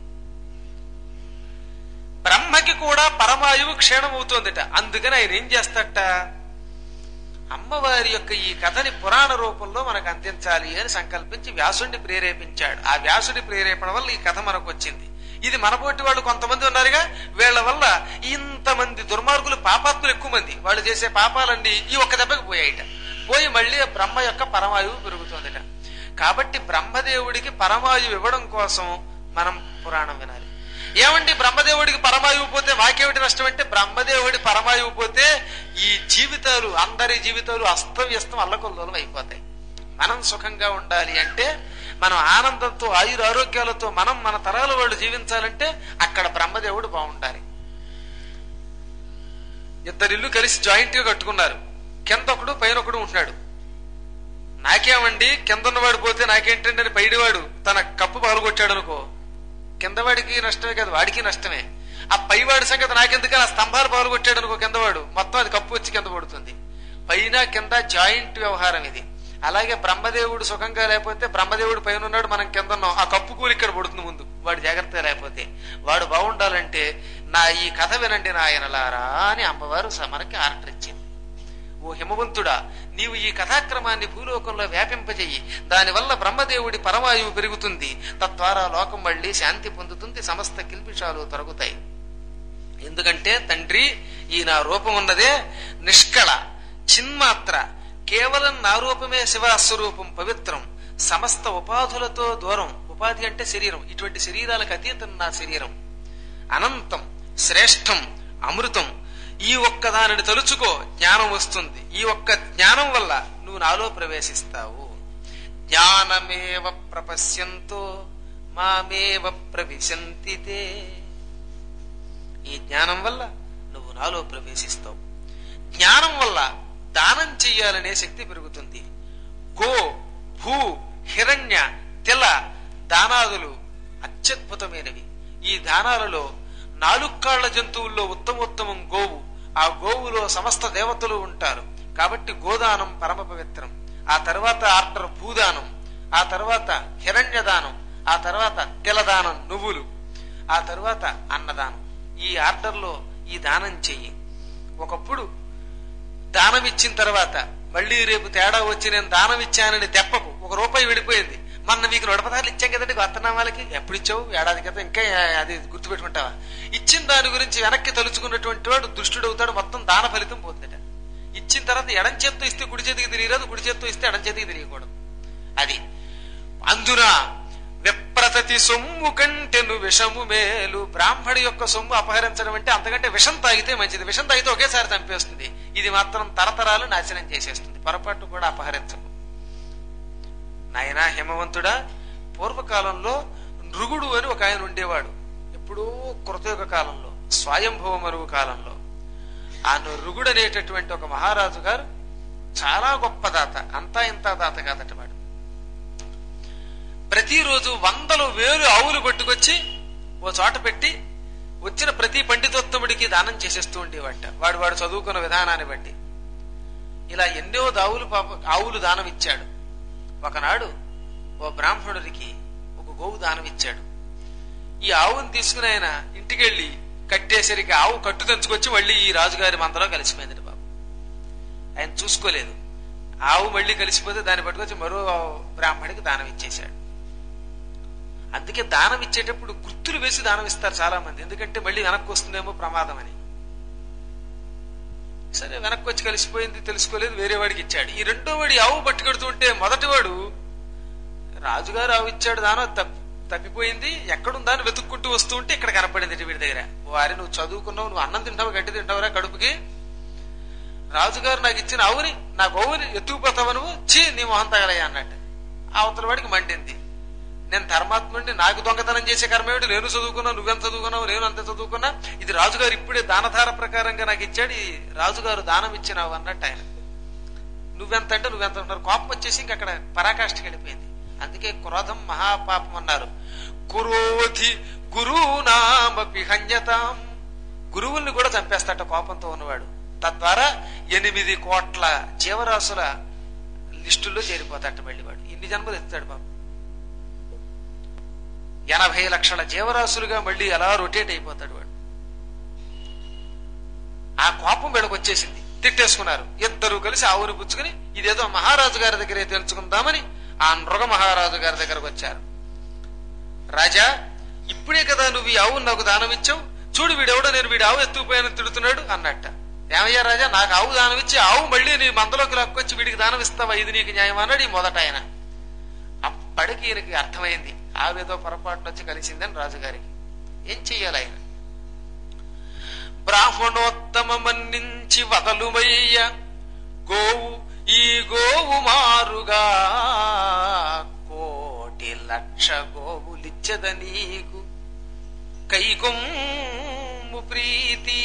బ్రహ్మకి కూడా పరమాయువు క్షీణమవుతోందట అందుకని ఆయన ఏం చేస్తట అమ్మవారి యొక్క ఈ కథని పురాణ రూపంలో మనకు అందించాలి అని సంకల్పించి వ్యాసుడిని ప్రేరేపించాడు ఆ వ్యాసుడి ప్రేరేపణ వల్ల ఈ కథ మనకు వచ్చింది ఇది మనపోటి వాళ్ళు కొంతమంది ఉన్నారుగా వీళ్ళ వల్ల ఇంతమంది దుర్మార్గులు పాపాత్ములు ఎక్కువ మంది వాళ్ళు చేసే పాపాలన్నీ ఈ ఒక్క దెబ్బకి పోయాయిట పోయి మళ్ళీ బ్రహ్మ యొక్క పరమాయువు పెరుగుతోందట కాబట్టి బ్రహ్మదేవుడికి పరమాయువు ఇవ్వడం కోసం మనం పురాణం వినాలి ఏమండి బ్రహ్మదేవుడికి పరమాయువు పోతే మాకేమిటి నష్టం అంటే బ్రహ్మదేవుడి పరమాయువు పోతే ఈ జీవితాలు అందరి జీవితాలు అస్తవ్యస్తం అల్లకొల్లోలం అయిపోతాయి మనం సుఖంగా ఉండాలి అంటే మనం ఆనందంతో ఆయుర ఆరోగ్యాలతో మనం మన తరాల వాళ్ళు జీవించాలంటే అక్కడ బ్రహ్మదేవుడు బాగుండాలి ఇద్దరు ఇల్లు కలిసి జాయింట్ గా కట్టుకున్నారు కింద ఒకడు పైన ఒకడు ఉంటున్నాడు నాకేమండి కింద ఉన్నవాడు పోతే నాకేంటండి అని పైడివాడు తన కప్పు పగలగొట్టాడు అనుకో కిందవాడికి నష్టమే కదా వాడికి నష్టమే ఆ పైవాడి సంగతి నాకెందుకని ఆ స్తంభాలు పగలగొట్టాడు అనుకో కిందవాడు మొత్తం అది కప్పు వచ్చి కింద పడుతుంది పైన కింద జాయింట్ వ్యవహారం ఇది అలాగే బ్రహ్మదేవుడు సుఖంగా లేకపోతే బ్రహ్మదేవుడు పైన ఉన్నాడు మనం కింద ఉన్నాం ఆ కప్పు కూలి ఇక్కడ పడుతుంది ముందు వాడు జాగ్రత్తగా లేకపోతే వాడు బాగుండాలంటే నా ఈ కథ వినండి నాయనలారా అని అమ్మవారు స- మనకి ఆర్డర్ ఇచ్చింది ఓ హిమవంతుడా నీవు ఈ కథాక్రమాన్ని భూలోకంలో వ్యాపింపజేయి దానివల్ల బ్రహ్మదేవుడి పరమాయువు పెరుగుతుంది తద్వారా లోకం మళ్ళీ శాంతి పొందుతుంది సమస్త కిల్పిషాలు తొలగుతాయి ఎందుకంటే తండ్రి ఈ నా రూపం ఉన్నదే నిష్కళ చిన్మాత్ర కేవలం నా రూపమే శివస్వరూపం పవిత్రం సమస్త ఉపాధులతో దూరం ఉపాధి అంటే శరీరం ఇటువంటి శరీరాలకు అతీతం నా శరీరం అనంతం శ్రేష్టం అమృతం ఈ ఒక్క దానిని తలుచుకో జ్ఞానం వస్తుంది ఈ ఒక్క జ్ఞానం వల్ల నువ్వు నాలో ప్రవేశిస్తావు జ్ఞానమేవ ప్రపశ్యంతో మామేవ ప్రవిశంతి తే. ఈ జ్ఞానం వల్ల నువ్వు నాలో ప్రవేశిస్తావు జ్ఞానం వల్ల దానం చెయ్యాలనే శక్తి పెరుగుతుంది గో భూ హిరణ్య తిల దానాదులు అత్యద్భుతమైనవి ఈ దానాలలో నాలుగు కాళ్ల జంతువుల్లో ఉత్తమోత్తమం గోవు ఆ గోవులో సమస్త దేవతలు ఉంటారు కాబట్టి గోదానం పరమ పవిత్రం ఆ తర్వాత ఆర్డర్ భూదానం ఆ తర్వాత హిరణ్యదానం ఆ తర్వాత తిలదానం నువ్వులు ఆ తర్వాత అన్నదానం ఈ ఆర్డర్లో ఈ దానం చెయ్యి ఒకప్పుడు దానం ఇచ్చిన తర్వాత మళ్ళీ రేపు తేడా వచ్చి నేను దానం ఇచ్చానని దెప్పకు ఒక రూపాయి వెళ్ళిపోయింది మొన్న మీకు నడపదారులు ఇచ్చాం కదండి గొత్తనామాలకి ఎప్పుడు ఇచ్చావు ఏడాది క్రితం ఇంకా అది గుర్తుపెట్టుకుంటావా ఇచ్చిన దాని గురించి వెనక్కి తలుచుకున్నటువంటి వాడు దుష్టుడు అవుతాడు మొత్తం దాన ఫలితం పోతుందట ఇచ్చిన తర్వాత ఎడం చేత్తో ఇస్తే కుడి చేతికి తెలియరాదు కుడి చేత్తో ఇస్తే ఎడం చేతికి తెలియకూడదు అది అందున విప్రతతి సొమ్ము కంటెను విషము మేలు బ్రాహ్మడి యొక్క సొమ్ము అపహరించడం అంటే అంతకంటే విషం తాగితే మంచిది విషం తాగితే ఒకేసారి చంపేస్తుంది ఇది మాత్రం తరతరాలు నాశనం చేసేస్తుంది పొరపాటు కూడా అపహరించము నాయనా హిమవంతుడా పూర్వకాలంలో నృగుడు అని ఒక ఆయన ఉండేవాడు ఎప్పుడూ కృతయుగ కాలంలో స్వయంభవ మరువు కాలంలో ఆ నృగుడు అనేటటువంటి ఒక మహారాజు గారు చాలా గొప్ప దాత అంతా ఇంత దాత కాదట వాడు ప్రతిరోజు వందలు వేలు ఆవులు పట్టుకొచ్చి ఓ చోట పెట్టి వచ్చిన ప్రతి పండితోత్తముడికి దానం చేసేస్తూ ఉండేవాట వాడు వాడు చదువుకున్న విధానాన్ని బట్టి ఇలా ఎన్నో దావులు పాప ఆవులు దానం ఇచ్చాడు ఒకనాడు ఓ బ్రాహ్మణుడికి ఒక గోవు దానం ఇచ్చాడు ఈ ఆవును తీసుకుని ఆయన ఇంటికెళ్ళి కట్టేసరికి ఆవు కట్టు తెంచుకొచ్చి మళ్ళీ ఈ రాజుగారి మందలో కలిసిపోయింది బాబు ఆయన చూసుకోలేదు ఆవు మళ్ళీ కలిసిపోతే దాన్ని పట్టుకొచ్చి మరో బ్రాహ్మడికి దానం ఇచ్చేశాడు అందుకే దానం ఇచ్చేటప్పుడు గుర్తులు వేసి దానం ఇస్తారు చాలా మంది ఎందుకంటే మళ్ళీ వెనక్కి వస్తుందేమో ప్రమాదం అని సరే వెనక్కి వచ్చి కలిసిపోయింది తెలుసుకోలేదు వేరే వాడికి ఇచ్చాడు ఈ రెండో వాడి ఆవు పట్టుకెడుతుంటే మొదటి వాడు రాజుగారు ఆవు ఇచ్చాడు దానం తప్పి తప్పిపోయింది ఎక్కడుందా అని వెతుక్కుంటూ వస్తూ ఉంటే ఇక్కడ కనపడింది వీడి దగ్గర వారి నువ్వు చదువుకున్నావు నువ్వు అన్నం తింటావు గడ్డి తింటావురా కడుపుకి రాజుగారు నాకు ఇచ్చిన ఆవుని నా గోవుని ఎత్తుకుపోతావు నువ్వు చీ నీ మొహం తగలయ్యా అన్నట్టు అవతల వాడికి మండింది నేను ధర్మాత్ముడిని నాకు దొంగతనం చేసే కర్మేమిటి నేను చదువుకున్నావు నువ్వెంత చదువుకున్నావు నేను అంత చదువుకున్నా ఇది రాజుగారు ఇప్పుడే దానధార ప్రకారంగా నాకు ఇచ్చాడు ఈ రాజుగారు దానం ఇచ్చినావు అన్నట్టు ఆయన నువ్వెంత అంటే నువ్వెంత అంటారు కోపం వచ్చేసి ఇంక అక్కడ పరాకాష్ఠకి వెళ్ళిపోయింది అందుకే క్రోధం మహాపాపం అన్నారు కురోధి గురునామపి హన్యతాం గురువుల్ని కూడా చంపేస్తాట కోపంతో ఉన్నవాడు తద్వారా ఎనిమిది కోట్ల జీవరాశుల లిస్టుల్లో చేరిపోతాట మళ్ళీ వాడు ఇన్ని జన్మలు ఎత్తాడు బాబు ఎనభై లక్షల జీవరాశులుగా మళ్ళీ అలా రొటేట్ అయిపోతాడు వాడు ఆ కోపం వీళ్ళకి వచ్చేసింది తిట్టేసుకున్నారు ఇద్దరు కలిసి ఆవుని పుచ్చుకుని ఇదేదో మహారాజు గారి దగ్గరే తెలుసుకుందామని ఆ నృగ మహారాజు గారి దగ్గరకు వచ్చారు రాజా ఇప్పుడే కదా నువ్వు ఈ ఆవును నాకు దానం ఇచ్చావు చూడు వీడెవడో నేను వీడి ఆవు ఎత్తుకుపోయానని తిడుతున్నాడు అన్నట్ట ఏమయ్యా రాజా నాకు ఆవు దానం ఇచ్చి ఆవు మళ్ళీ నీ మందలోకి లాక్కొచ్చి వీడికి దానం ఇస్తావా ఇది నీకు న్యాయం అన్నాడు ఈ మొదట ఆయన అప్పటికి ఈయనకి అర్థమైంది ఆవేదో పొరపాటున వచ్చి కలిసిందని రాజుగారికి ఏం చెయ్యాలి ఆయన బ్రాహ్మణోత్తమమన్నించి వదలుమయ్య గోవు ఈ గోవు మారుగా కోటి లక్ష గోవులిచ్చద నీకు కైకొమ్ము ప్రీతి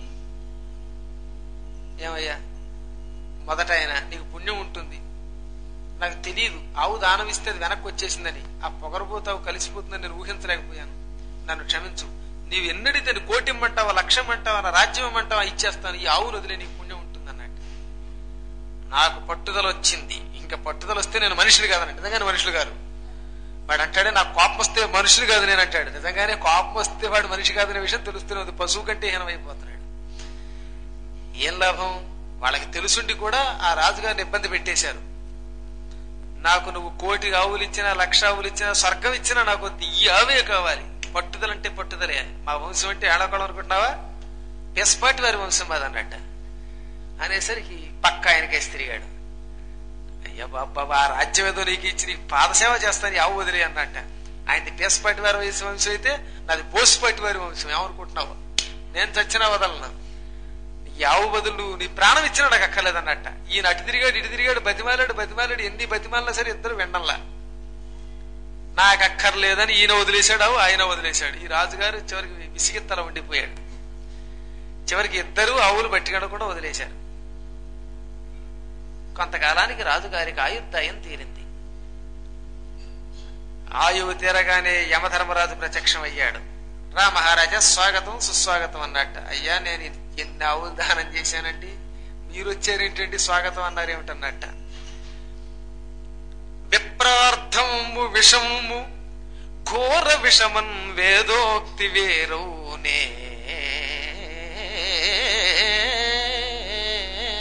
ఏమయ్యా మొదట ఆయన నీకు పుణ్యం ఉంటుంది నాకు తెలియదు ఆవు దానం ఇస్తే అది వెనక్కి వచ్చేసిందని ఆ పొగరబోతావు కలిసిపోతుందని నేను ఊహించలేకపోయాను నన్ను క్షమించు నీవు ఎన్నడి దాన్ని కోటి ఇమ్మంటావా లక్ష్యం అంటావా నా రాజ్యం ఇమ్మంటావా ఇచ్చేస్తాను ఈ ఆవును వదిలే నీకు పుణ్యం ఉంటుంది అన్నట్టు నాకు పట్టుదల వచ్చింది ఇంకా పట్టుదల వస్తే నేను మనుషులు కాదని నిజంగానే మనుషులు గారు వాడు అంటాడే నాకు కోపం వస్తే మనుషులు కాదు నేను అంటాడు నిజంగానే కోపం వస్తే వాడు మనిషి కాదనే విషయం తెలుస్తున్నది పశువు కంటే హీనమైపోతున్నాడు ఏం లాభం వాళ్ళకి తెలుసుండి కూడా ఆ రాజుగారిని ఇబ్బంది పెట్టేశారు నాకు నువ్వు కోటి ఆవులు ఇచ్చినా లక్ష ఆవులు ఇచ్చినా స్వర్గం ఇచ్చినా నాకు వద్దు. ఈ ఆవే కావాలి పట్టుదలంటే పట్టుదలే మా వంశం అంటే ఏడకోళం అనుకుంటున్నావా పెస్పాటి వారి వంశం మాది అన్నట్ట అనేసరికి పక్క ఆయనకేసి తిరిగాడు అయ్యా బాబా ఆ రాజ్యం ఏదో నీకు ఇచ్చి నీకు పాదసేవ చేస్తాను ఈ ఆవు వదిలే అన్నట్ట ఆయనది పేసపాటి వారి వయసు వంశం అయితే నాది పోసిపాటి వారి వంశం ఏమనుకుంటున్నావు నేను చచ్చినా వదలను ఈ ఆవు బదులు నీ ప్రాణం ఇచ్చినా నాకు అక్కర్లేదన్నట్ట ఈయన అటు తిరిగాడు ఇటు తిరిగాడు బతిమాలాడు బతిమాలాడు ఎన్ని బతిమాలినా సరే ఇద్దరు విండంలా నాకు అక్కర్లేదని ఈయన వదిలేశాడు ఆవు ఆయన వదిలేశాడు ఈ రాజుగారు చివరికి విసిగిత్తల ఉండిపోయాడు చివరికి ఇద్దరు ఆవులు బట్టిగడకుండా వదిలేశారు కొంతకాలానికి రాజుగారికి ఆయుర్దాయం తీరింది ఆయువు తీరగానే యమధర్మరాజు ప్రత్యక్షం అయ్యాడు రా మహారాజా స్వాగతం సుస్వాగతం అన్నట్ట అయ్యా నేను ఎన్ని ఆవులు దానం చేశానండి మీరు వచ్చారేంటండి స్వాగతం అన్నారు ఏమిటన్నట్ట విప్రార్థము విషము ఘోర విషమన్ వేదోక్తి వేరౌనే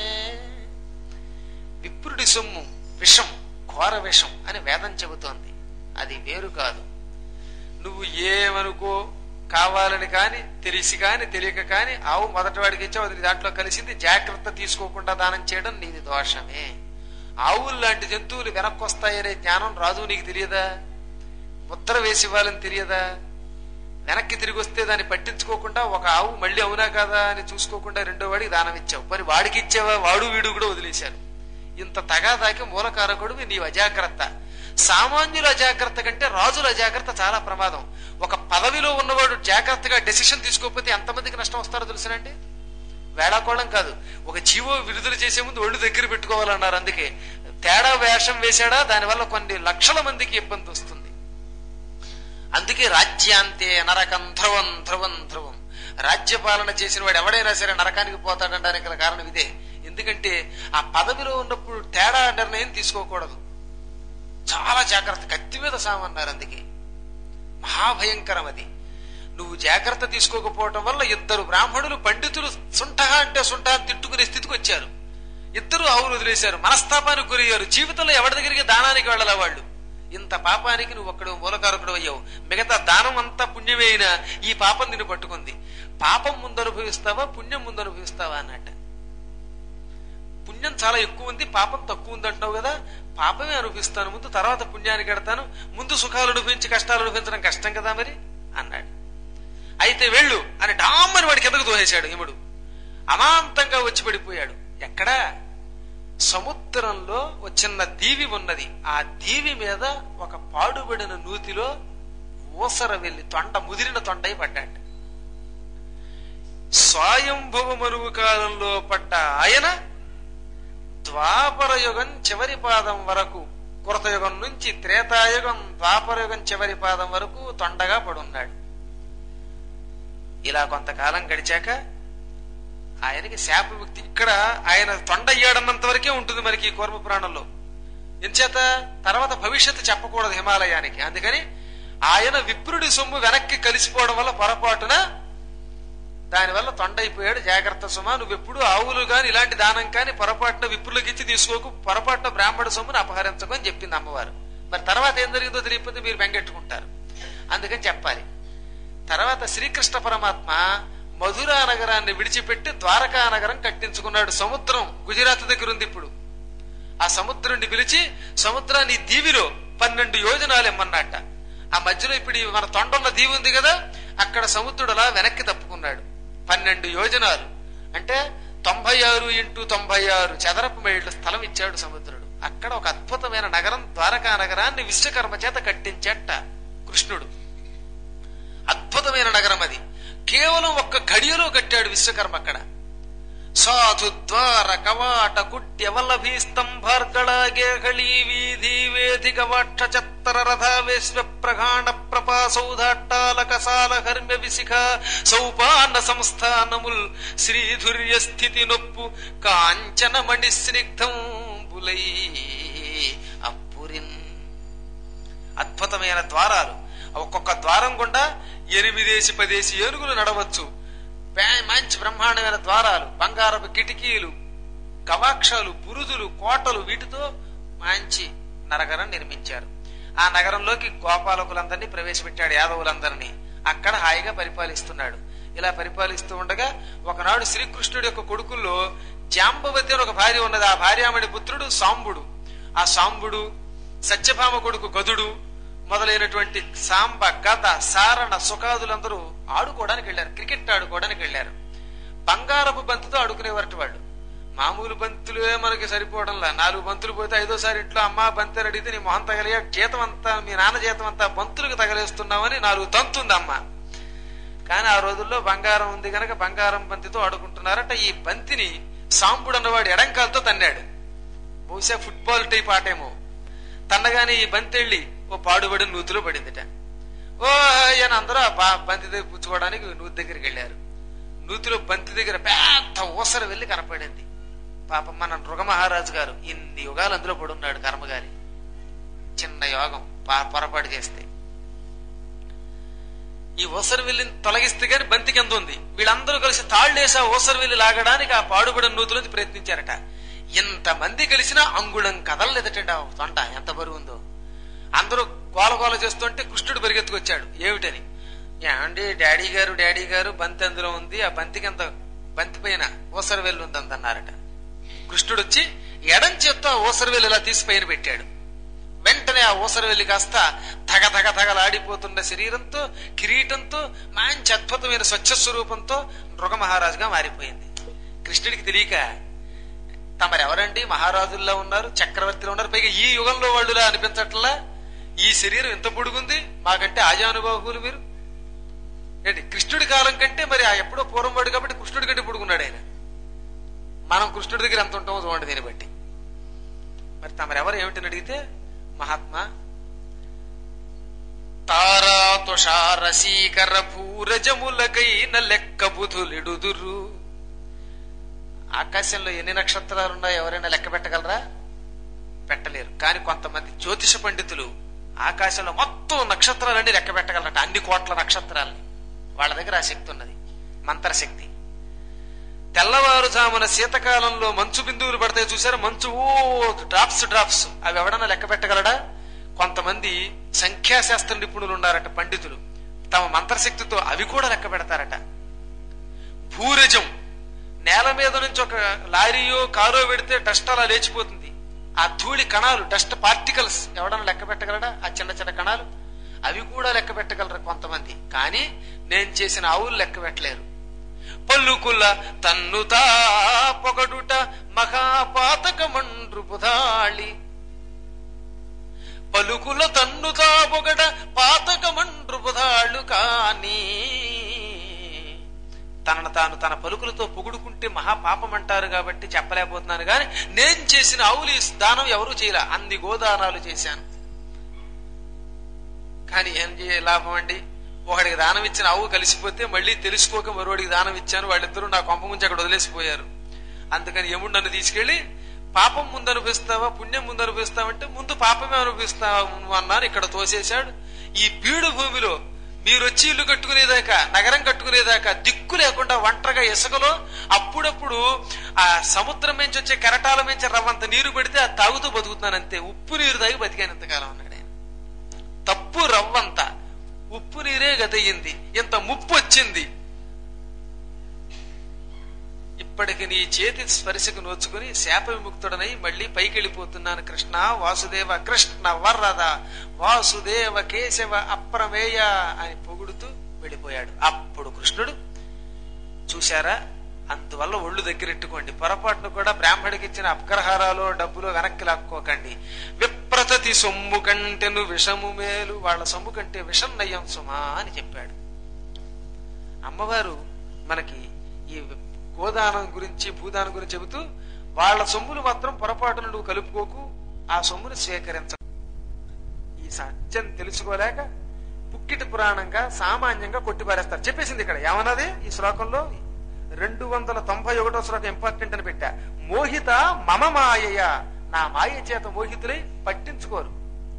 విప్రుడి సొమ్ము విషం ఘోర విషం అని వేదం చెబుతోంది అది వేరు కాదు నువ్వు ఏమనుకో కావాలని కాని తెలిసి కాని తెలియక కాని ఆవు మొదటి వాడికి ఇచ్చావు అది దాంట్లో కలిసింది జాగ్రత్త తీసుకోకుండా దానం చేయడం నీది దోషమే ఆవులు లాంటి జంతువులు వెనక్కి వస్తాయనే జ్ఞానం రాజు నీకు తెలియదా ముద్ర వేసి ఇవ్వాలని తెలియదా వెనక్కి తిరిగి వస్తే దాన్ని పట్టించుకోకుండా ఒక ఆవు మళ్ళీ అవునా కదా అని చూసుకోకుండా రెండో వాడికి దానం ఇచ్చావు మరి వాడికి ఇచ్చావా వాడు వీడు కూడా వదిలేశారు ఇంత తగాదాకి మూలకారకుడు నీవు అజాగ్రత్త సామాన్యుల అజాగ్రత్త కంటే రాజుల అజాగ్రత్త చాలా ప్రమాదం ఒక పదవిలో ఉన్నవాడు జాగ్రత్తగా డెసిషన్ తీసుకోకపోతే ఎంతమందికి నష్టం వస్తారో తెలుసునండి వేళాకోళం కాదు ఒక జీవో విడుదల చేసే ముందు ఒళ్ళు దగ్గర పెట్టుకోవాలన్నారు అందుకే తేడా వేషం వేశాడా దానివల్ల కొన్ని లక్షల మందికి ఇబ్బంది వస్తుంది అందుకే రాజ్యాంతే నరకం ధ్రువం ధ్రువం ధ్రువం రాజ్యపాలన చేసిన వాడు ఎవడైనా సరే నరకానికి పోతాడనడానికి గల కారణం ఇదే ఎందుకంటే ఆ పదవిలో ఉన్నప్పుడు తేడా నిర్ణయం తీసుకోకూడదు చాలా జాగ్రత్త కత్తి మీద సామన్నారు అందుకే మహాభయంకరం అది నువ్వు జాగ్రత్త తీసుకోకపోవటం వల్ల ఇద్దరు బ్రాహ్మణులు పండితులు సుంటగా అంటే సుంట అని తిట్టుకునే స్థితికి వచ్చారు ఇద్దరు ఆవులు వదిలేశారు మనస్తాపానికి గురయ్యారు జీవితంలో ఎవరి దగ్గరికి దానానికి వెళ్ళాల వాళ్ళు ఇంత పాపానికి నువ్వు ఒక్కడు మూలకారకుడు అయ్యావు మిగతా దానం అంతా పుణ్యమే అయినా ఈ పాపం నిన్ను పట్టుకుంది పాపం ముందు అనుభవిస్తావా పుణ్యం ముందు అనుభవిస్తావా అన్నట్టు పుణ్యం చాలా ఎక్కువ ఉంది పాపం తక్కువ ఉంది అంటున్నావు కదా పాపమే అనుభవిస్తాను ముందు తర్వాత పుణ్యానికి ఎడతాను ముందు సుఖాలు అనుభవించి కష్టాలు అనుభవించడం కష్టం కదా మరి అన్నాడు అయితే వెళ్ళు అని డామ్మని వాడి కిందకు దోహేశాడు యముడు అమాంతంగా వచ్చి పడిపోయాడు ఎక్కడా సముద్రంలో ఒక చిన్న దీవి ఉన్నది ఆ దీవి మీద ఒక పాడుబడిన నూతిలో ఊసర వెళ్లి తొండ ముదిరిన తొండై పడ్డాడు స్వయంభవ మరువు కాలంలో పడ్డ ఆయన ద్వాపర యుగం చివరి పాదం వరకు కృతయుగం నుంచి త్రేతాయుగం ద్వాపర యుగం చివరి పాదం వరకు తొండగా పడున్నాడు ఇలా కొంతకాలం గడిచాక ఆయనకి శాప విముక్తి ఇక్కడ ఆయన తొండ అయ్యాడన్నంత వరకే ఉంటుంది మనకి ఈ కూర్మ పురాణంలో ఎంచేత తర్వాత భవిష్యత్తు చెప్పకూడదు హిమాలయానికి అందుకని ఆయన విప్రుడి సొమ్ము వెనక్కి కలిసిపోవడం వల్ల పొరపాటున దానివల్ల తొండైపోయాడు జాగ్రత్త సుమా నువ్వెప్పుడు ఆవులు గాని ఇలాంటి దానం కాని పొరపాటున విప్రులకు ఇచ్చి తీసుకోకు పొరపాటున బ్రాహ్మణ సొమ్మును అపహరించకు అని చెప్పింది అమ్మవారు మరి తర్వాత ఏం జరిగిందో తెలియకపోతే మీరు బెంగెట్టుకుంటారు అందుకని చెప్పాలి తర్వాత శ్రీకృష్ణ పరమాత్మ మధురా నగరాన్ని విడిచిపెట్టి ద్వారకా నగరం కట్టించుకున్నాడు సముద్రం గుజరాత్ దగ్గర ఉంది ఇప్పుడు ఆ సముద్రుణ్ణి పిలిచి సముద్రాన్ని ఈ దీవిలో పన్నెండు యోజనాలు ఇమ్మన్నట్ట ఆ మధ్యలో ఇప్పుడు ఈ మన తొండన్న దీవి ఉంది కదా అక్కడ సముద్రుడు అలా వెనక్కి తప్పుకున్నాడు పన్నెండు యోజనాలు అంటే తొంభై ఆరు ఇంటూ తొంభై ఆరు చదరపు మైళ్ళ స్థలం ఇచ్చాడు సముద్రుడు అక్కడ ఒక అద్భుతమైన నగరం ద్వారకా నగరాన్ని విశ్వకర్మ చేత కట్టించట కృష్ణుడు అద్భుతమైన నగరం అది కేవలం ఒక్క ఘడియలో కట్టాడు విశ్వకర్మ అక్కడ సాధు ద్వార కవాట కుట్య వల్లభీ స్తంభార్గళాగేహళీ వీధి వేదిక వాక్ష చత్తర రథ వేశ్వ ప్రగాణ ప్రపాసౌధాట్టాలక సాల హర్మ్య విశిఖ సౌపాన సంస్థానముల్ శ్రీధుర్య స్థితి నొప్పు కాంచన మణి స్నిగ్ధం బులై అప్పురిన్ అద్భుతమైన ద్వారాలు ఒక్కొక్క ద్వారం గుండా ఎనిమిదేసి పదేసి ఏనుగులు నడవచ్చు పే- మంచి బ్రహ్మాండమైన ద్వారాలు బంగారపు కిటికీలు గవాక్షాలు బురుజులు కోటలు వీటితో మంచి నగరం నిర్మించారు ఆ నగరంలోకి గోపాలకులందరినీ ప్రవేశపెట్టాడు యాదవులందరినీ అక్కడ హాయిగా పరిపాలిస్తున్నాడు ఇలా పరిపాలిస్తూ ఉండగా ఒకనాడు శ్రీకృష్ణుడి యొక్క కొడుకుల్లో జాంబవతి అని ఒక భార్య ఉన్నది ఆ భార్యామణి పుత్రుడు సాంబుడు ఆ సాంబుడు సత్యభామ కొడుకు గదుడు మొదలైనటువంటి సాంబ గద సారణ సుఖాదులందరూ ఆడుకోవడానికి వెళ్ళారు క్రికెట్ ఆడుకోవడానికి వెళ్ళారు బంగారపు బంతితో ఆడుకునేవారట వాళ్ళు మామూలు బంతులే మనకి సరిపోవడంలా నాలుగు బంతులు పోతే ఐదోసారి ఇంట్లో అమ్మ బంతులు అడిగితే నీ మొహం తగలియా జీతం అంతా మీ నాన్న జీతం అంతా బంతులకు తగలేస్తున్నామని నాలుగు తంతుంది అమ్మ కానీ ఆ రోజుల్లో బంగారం ఉంది గనక బంగారం బంతితో ఆడుకుంటున్నారట ఈ బంతిని సాంబుడు అన్నవాడు ఎడంకాలతో తన్నాడు బహుశా ఫుట్బాల్ టైప్ ఆటేమో తన్నగానే ఈ బంతి వెళ్ళి ఓ పాడుబడి నూతిలో పడిందిట ఓ అని అందరూ ఆ బా- బంతి దగ్గర పుచ్చుకోవడానికి నూతి దగ్గరికి వెళ్ళారు నూతిలో బంతి దగ్గర పెద్ద ఊసర వెళ్ళి కనపడింది పాపం మన మహారాజు గారు ఇన్ని యుగాలు అందులో పడున్నాడు కర్మగారి చిన్న యోగం పా- పొరపాటు చేస్తే ఈ ఊసరు వెళ్ళిని తొలగిస్తే గాని బంతి కింద ఉంది వీళ్ళందరూ కలిసి తాళ్లేసి ఆ ఊసరు వెళ్ళి లాగడానికి ఆ పాడుబడిన నూతులోంచి ప్రయత్నించారట ఇంత మంది కలిసినా అంగుళం కదలలేదటండి ఆ తొంట ఎంత బరువు ఉందో అందరూ గోల గోల చేస్తుంటే కృష్ణుడు పరిగెత్తుకొచ్చాడు ఏమిటని ఏమండి డాడీ గారు డాడీ గారు బంతి అందులో ఉంది ఆ బంతికి అంత బంతి పైన ఊసర వెల్లు ఉంది అన్నారట కృష్ణుడు వచ్చి ఎడం చేత్తో ఆ ఊసర వెల్లు ఇలా తీసి పైన పెట్టాడు వెంటనే ఆ ఊసర వెల్లి కాస్త తగ తగ తగలాడిపోతున్న శరీరంతో కిరీటంతో మంచి అద్భుతమైన స్వచ్ఛ స్వరూపంతో మృగమహారాజుగా మారిపోయింది కృష్ణుడికి తెలియక తమరెవరండి మహారాజుల్లో ఉన్నారు చక్రవర్తిలో ఉన్నారు పైగా ఈ యుగంలో వాళ్ళులా అనిపించట్లా ఈ శరీరం ఎంత పొడుగుంది మాకంటే ఆజానుబాహులు మీరు ఏంటి కృష్ణుడి కాలం కంటే మరి ఆ ఎప్పుడో పూర్వం వాడు కాబట్టి కృష్ణుడి కంటే పొడుగున్నాడు ఆయన మనం కృష్ణుడి దగ్గర ఎంత ఉంటామో చూడండి దీన్ని బట్టి మరి తమరెవరు ఏమిటని అడిగితే మహాత్మా తారా తుషారసీకర పూరజములకైన లెక్క బుధులిడుదురు ఆకాశంలో ఎన్ని నక్షత్రాలు ఉన్నాయో ఎవరైనా లెక్క పెట్టగలరా పెట్టలేరు కానీ కొంతమంది జ్యోతిష పండితులు ఆకాశంలో మొత్తం నక్షత్రాలన్నీ లెక్క పెట్టగలరట అన్ని కోట్ల నక్షత్రాలని వాళ్ళ దగ్గర ఆ శక్తి ఉన్నది మంత్రశక్తి తెల్లవారుజామున శీతకాలంలో మంచు బిందువులు పడతాయి చూసారా మంచు ఓ డ్రాప్స్ డ్రాప్స్ అవి ఎవడన్నా లెక్క పెట్టగలడా కొంతమంది సంఖ్యాశాస్త్ర నిపుణులు ఉన్నారట పండితులు తమ మంత్రశక్తితో అవి కూడా లెక్క పెడతారట భూరజం నేల మీద నుంచి ఒక లారీయో కారో పెడితే డస్ట్ అలా లేచిపోతుంది ఆ ధూళి కణాలు డస్ట్ పార్టికల్స్ ఎవడన్నా లెక్క పెట్టగలడా ఆ చిన్న చిన్న కణాలు అవి కూడా లెక్క పెట్టగలరు కొంతమంది కానీ నేను చేసిన ఆవులు లెక్క పెట్టలేరు పల్లుకుల తన్నుతా పొగడుట మహాపాతకమండ్రు బుధాళి పలుకుల తన్నుతా పొగడ పాతకమండ్రు బుధాళ్ళు కాని తనను తాను తన పలుకులతో పొగుడుకుంటే మహాపాపం అంటారు కాబట్టి చెప్పలేకపోతున్నాను కానీ నేను చేసిన ఆవులు ఈ దానం ఎవరూ చేయలే అన్ని గోదానాలు చేశాను కానీ ఏం చేయ లాభం అండి ఒకడికి దానం ఇచ్చిన ఆవు కలిసిపోతే మళ్ళీ తెలుసుకోక మరోడికి దానం ఇచ్చాను వాళ్ళిద్దరూ నా కొంప ముంచి అక్కడ వదిలేసిపోయారు అందుకని యముడు నన్ను తీసుకెళ్లి పాపం ముందు అనుభవిస్తావా పుణ్యం ముందు అనుభవిస్తావంటే ముందు పాపమే అనుభవిస్తావు అన్నాను ఇక్కడ తోసేశాడు ఈ బీడు భూమిలో మీరు వచ్చి ఇల్లు కట్టుకునేదాకా నగరం కట్టుకునేదాకా దిక్కు లేకుండా ఒంటరిగా ఇసుకలో అప్పుడప్పుడు ఆ సముద్రం నుంచి వచ్చే కెరటాల నుంచి రవ్వంత నీరు పెడితే అది తాగుతూ బతుకుతున్నాను అంతే ఉప్పు నీరు తాగి బతికానంతకాలం అన్నాడు ఆయన తప్పు రవ్వంత ఉప్పు నీరే గతయింది ఇంత ముప్పు వచ్చింది ఇప్పటికి నీ చేతి స్పర్శకు నోచుకుని శాప విముక్తుడనై మళ్ళీ పైకి వెళ్ళిపోతున్నాను కృష్ణ వాసుదేవ కృష్ణ వరద వాసుదేవ కేశవ అప్రమేయ అని పొగుడుతూ వెళ్ళిపోయాడు అప్పుడు కృష్ణుడు చూశారా అందువల్ల ఒళ్ళు దగ్గరెట్టుకోండి పొరపాటును కూడా బ్రాహ్మడికి ఇచ్చిన అప్గ్రహారాలు డబ్బులు వెనక్కి లాక్కోకండి విప్రతతి సొమ్ము కంటెను విషము మేలు వాళ్ళ సొమ్ము కంటే విషం నయం సుమా అని చెప్పాడు అమ్మవారు మనకి ఈ గోదానం గురించి భూదానం గురించి చెబుతూ వాళ్ళ సొమ్ములు మాత్రం పొరపాటును నువ్వు కలుపుకోకు ఆ సొమ్మును స్వీకరించ ఈ సత్యం తెలుసుకోలేక పుక్కిటి పురాణంగా సామాన్యంగా కొట్టిపారేస్తారు చెప్పేసింది ఇక్కడ ఏమన్నది ఈ శ్లోకంలో రెండు వందల తొంభై ఒకటో శ్లోకం ఇంపార్టెంట్ అని పెట్టా మోహిత మమ మాయయ నా మాయ చేత మోహితులై పట్టించుకోరు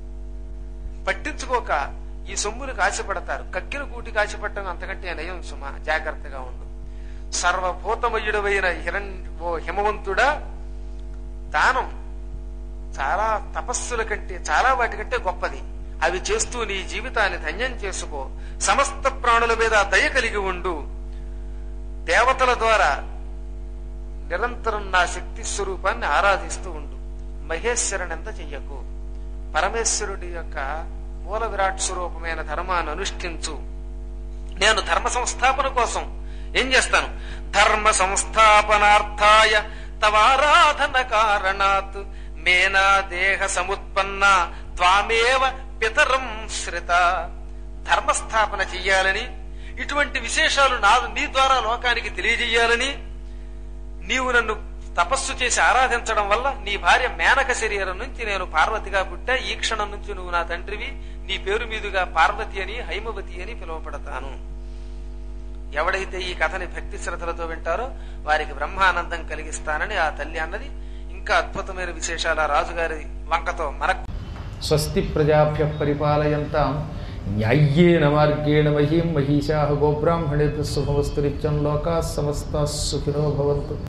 పట్టించుకోక ఈ సొమ్ములకు ఆశపడతారు కక్కిన కూటికి ఆశపడటం అంతకంటే నయం సుమ జాగ్రత్తగా ఉండు సర్వభూతమయుడవైన హిరణ్ ఓ హిమవంతుడా దానం చాలా తపస్సుల కంటే చాలా వాటి కంటే గొప్పది అవి చేస్తూ నీ జీవితాన్ని ధన్యం చేసుకో సమస్త ప్రాణుల మీద దయ కలిగి ఉండు దేవతల ద్వారా నిరంతరం నా శక్తి స్వరూపాన్ని ఆరాధిస్తూ ఉండు మహేశ్వరుని ఎంత చెయ్యకు పరమేశ్వరుడి యొక్క మూల విరాట్ స్వరూపమైన ధర్మాన్ని అనుష్ఠించు నేను ధర్మ సంస్థాపన కోసం ఏం చేస్తాను ధర్మ సంస్థాపనార్థాయ తవారాధన కారణాత్ మేనా దేహ సముత్పన్న త్వామేవ పితరం శ్రిత ధర్మస్థాపన చెయ్యాలని ఇటువంటి విశేషాలు నా నీ ద్వారా లోకానికి తెలియజేయాలని నీవు నన్ను తపస్సు చేసి ఆరాధించడం వల్ల నీ భార్య మేనక శరీరం నుంచి నేను పార్వతిగా పుట్టా ఈ క్షణం నుంచి నువ్వు నా తండ్రివి నీ పేరు మీదుగా పార్వతి అని హైమవతి అని పిలువపడతాను ఎవడైతే ఈ కథని భక్తి శ్రద్ధలతో వింటారో వారికి బ్రహ్మానందం కలిగిస్తానని ఆ తల్లి అన్నది ఇంకా అద్భుతమైన విశేషాలు ఆ రాజుగారి వంకతో మనకు స్వస్తి ప్రజాభ్య పరిపాలయంతాం న్యాయ్యేన మార్గేణ మహీం మహిషా గోబ్రాహ్మణేభ్య శుభమస్తు నిత్యం లోకా సమస్త సుఖినో భవంతు